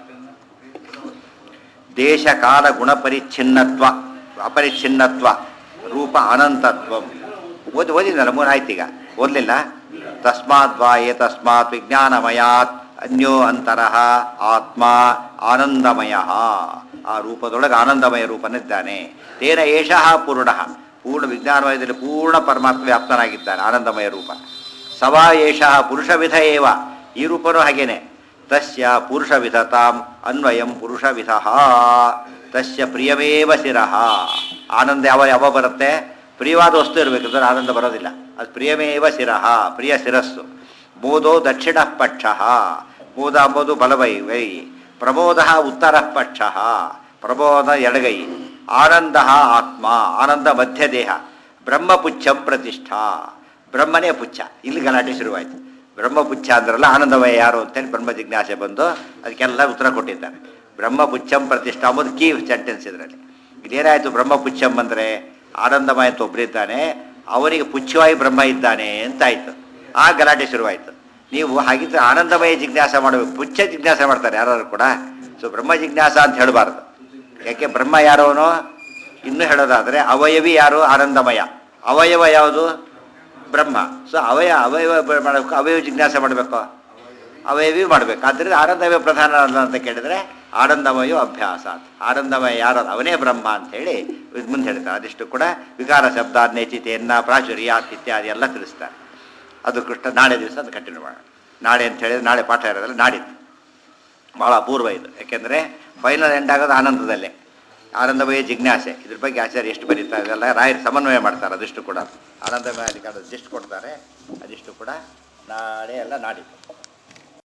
ದೇಶ ಕಾಲ ಗುಣಪರಿಚ್ಛಿನ್ನತ್ವ ಅಪರಿಚ್ಛಿನ್ನತ್ವ ರೂಪ ಅನಂತತ್ವ ಓದಿ ಓದಿದ್ನಲ್ಲ ಮೂರು ಆಯ್ತು ಈಗ ಓದಲಿಲ್ಲ ತಸ್ಮಾತ್ ವಾಯೆ ತಸ್ಮಾತ್ ವಿಜ್ಞಾನಮಯಾತ್ ಅನ್ಯೋ ಅಂತರಃ ಆತ್ಮ ಆನಂದಮಯ ಆ ರೂಪದೊಳಗೆ ಆನಂದಮಯ ರೂಪನಿದ್ದಾನೆ ತೇನ ಏಷಃ ಪೂರ್ಣ ಪೂರ್ಣ ವಿಜ್ಞಾನಮಯದಲ್ಲಿ ಪೂರ್ಣ ಪರಮಾತ್ಮ ವ್ಯಾಪ್ತನಾಗಿದ್ದಾನೆ ಆನಂದಮಯ ರೂಪ ಸವಾ ಏಷಃ ಪುರುಷವಿಧ ಏವ ಈ ರೂಪನೂ ಹಾಗೇನೆ ತಸ್ಯ ಪುರುಷವಿಧತಾಂ ಅನ್ವಯಂ ಪುರುಷವಿಧ ತಸ್ಯ ಪ್ರಿಯಮೇವ ಶಿರಃ ಆನಂದ ಯಾವ ಯಾವ ಬರುತ್ತೆ ಪ್ರಿಯವಾದ ವಸ್ತು ಇರಬೇಕು ಅಂದ್ರೆ ಆನಂದ ಬರೋದಿಲ್ಲ ಅದು ಪ್ರಿಯಮೇವ ಶಿರಃ ಪ್ರಿಯ ಶಿರಸ್ಸು ಮೋದೋ ದಕ್ಷಿಣ ಪಕ್ಷ ಮೋದ ಅಂಬುದು ಬಲವೈ ವೈ ಪ್ರಮೋದ ಉತ್ತರ ಪಕ್ಷ ಪ್ರಮೋದ ಎಡಗೈ ಆನಂದ ಆತ್ಮ ಆನಂದ ಮಧ್ಯದೇಹ ಬ್ರಹ್ಮಪುಚ್ಛಂ ಪ್ರತಿಷ್ಠಾ ಬ್ರಹ್ಮನೇ ಪುಚ್ಛ ಇಲ್ಲಿ ಗಲಾಟೆ ಶುರುವಾಯಿತು ಬ್ರಹ್ಮಪುಚ್ಛ ಅಂದ್ರಲ್ಲ ಆನಂದಮಯ ಯಾರು ಅಂತೇಳಿ ಬ್ರಹ್ಮ ಜಿಜ್ಞಾಸೆ ಬಂದು ಅದಕ್ಕೆಲ್ಲ ಉತ್ತರ ಕೊಟ್ಟಿದ್ದಾರೆ ಬ್ರಹ್ಮಪುಚ್ಛಂ ಪ್ರತಿಷ್ಠಾ ಅಂಬುದು ಕೀ ಸೆಂಟೆನ್ಸ್ ಇದರಲ್ಲಿ ಇದೇನಾಯಿತು ಬ್ರಹ್ಮಪುಚ್ಛಂ ಅಂದರೆ ಆನಂದಮಯ ಅಂತ ಒಬ್ಬರಿದ್ದಾನೆ ಅವನಿಗೆ ಪುಚ್ಛವಾಗಿ ಬ್ರಹ್ಮ ಇದ್ದಾನೆ ಅಂತ ಆಯಿತು ಆ ಗಲಾಟೆ ಶುರುವಾಯಿತು ನೀವು ಹಾಗಿದ್ರೆ ಆನಂದಮಯ ಜಿಜ್ಞಾಸ ಮಾಡಬೇಕು ಪುಚ್ಛ ಜಿಜ್ಞಾಸ ಮಾಡ್ತಾರೆ ಯಾರು ಕೂಡ ಸೊ ಬ್ರಹ್ಮ ಜಿಜ್ಞಾಸ ಅಂತ ಹೇಳಬಾರ್ದು ಯಾಕೆ ಬ್ರಹ್ಮ ಯಾರೋನೋ ಇನ್ನೂ ಹೇಳೋದಾದರೆ ಅವಯವಿ ಯಾರು ಆನಂದಮಯ ಅವಯವ ಯಾವುದು ಬ್ರಹ್ಮ ಸೊ ಅವಯ ಅವಯವ ಬ- ಮಾಡಬೇಕು ಅವಯವ ಜಿಜ್ಞಾಸೆ ಮಾಡಬೇಕು ಅವಯವಿ ಮಾಡಬೇಕು ಆದ್ದರಿಂದ ಆನಂದಮಯ ಪ್ರಧಾನ ಅಲ್ಲ ಅಂತ ಕೇಳಿದರೆ ಆನಂದಮಯೋ ಅಭ್ಯಾಸ ಅಂತ. ಆನಂದಮಯ ಯಾರು ಅವನೇ ಬ್ರಹ್ಮ ಅಂತ ಹೇಳಿ ಇದ್ ಮುಂದೆ ಹೇಳ್ತಾರೆ ಅದಿಷ್ಟು ಕೂಡ ವಿಕಾರ ಶಬ್ದ ನೇಚಿತೆಯನ್ನ ಪ್ರಾಚುರ್ಯಾತ್ ಇತ್ಯಾದಿ ಎಲ್ಲ ತಿಳಿಸ್ತಾರೆ ಅದು ಕೃಷ್ಣ ನಾಳೆ ದಿವಸ ಅದು ಕಂಟಿನ್ಯೂ ಮಾಡೋಣ ನಾಳೆ ಅಂತ ಹೇಳಿದ್ರೆ ನಾಳೆ ಪಾಠ ಇರೋದಲ್ಲ ನಾಡಿದ್ದು ಭಾಳ ಅಪೂರ್ವ ಇದು ಯಾಕೆಂದರೆ ಫೈನಲ್ ಎಂಡ್ ಆಗೋದು ಆನಂದದಲ್ಲೇ ಆನಂದಮಯ ಜಿಜ್ಞಾಸೆ ಇದ್ರ ಬಗ್ಗೆ ಆಚಾರ್ಯ ಎಷ್ಟು ಬರೀತಾರೆ ಅದೆಲ್ಲ ರಾಯರು ಸಮನ್ವಯ ಮಾಡ್ತಾರೆ ಅದಿಷ್ಟು ಕೂಡ ಆನಂದಮಯ ಅಧಿಕಾರ ಅದಿಷ್ಟು ಕೊಡ್ತಾರೆ ಅದಿಷ್ಟು ಕೂಡ ನಾಳೆ ಎಲ್ಲ ನಾಡಿದ್ದು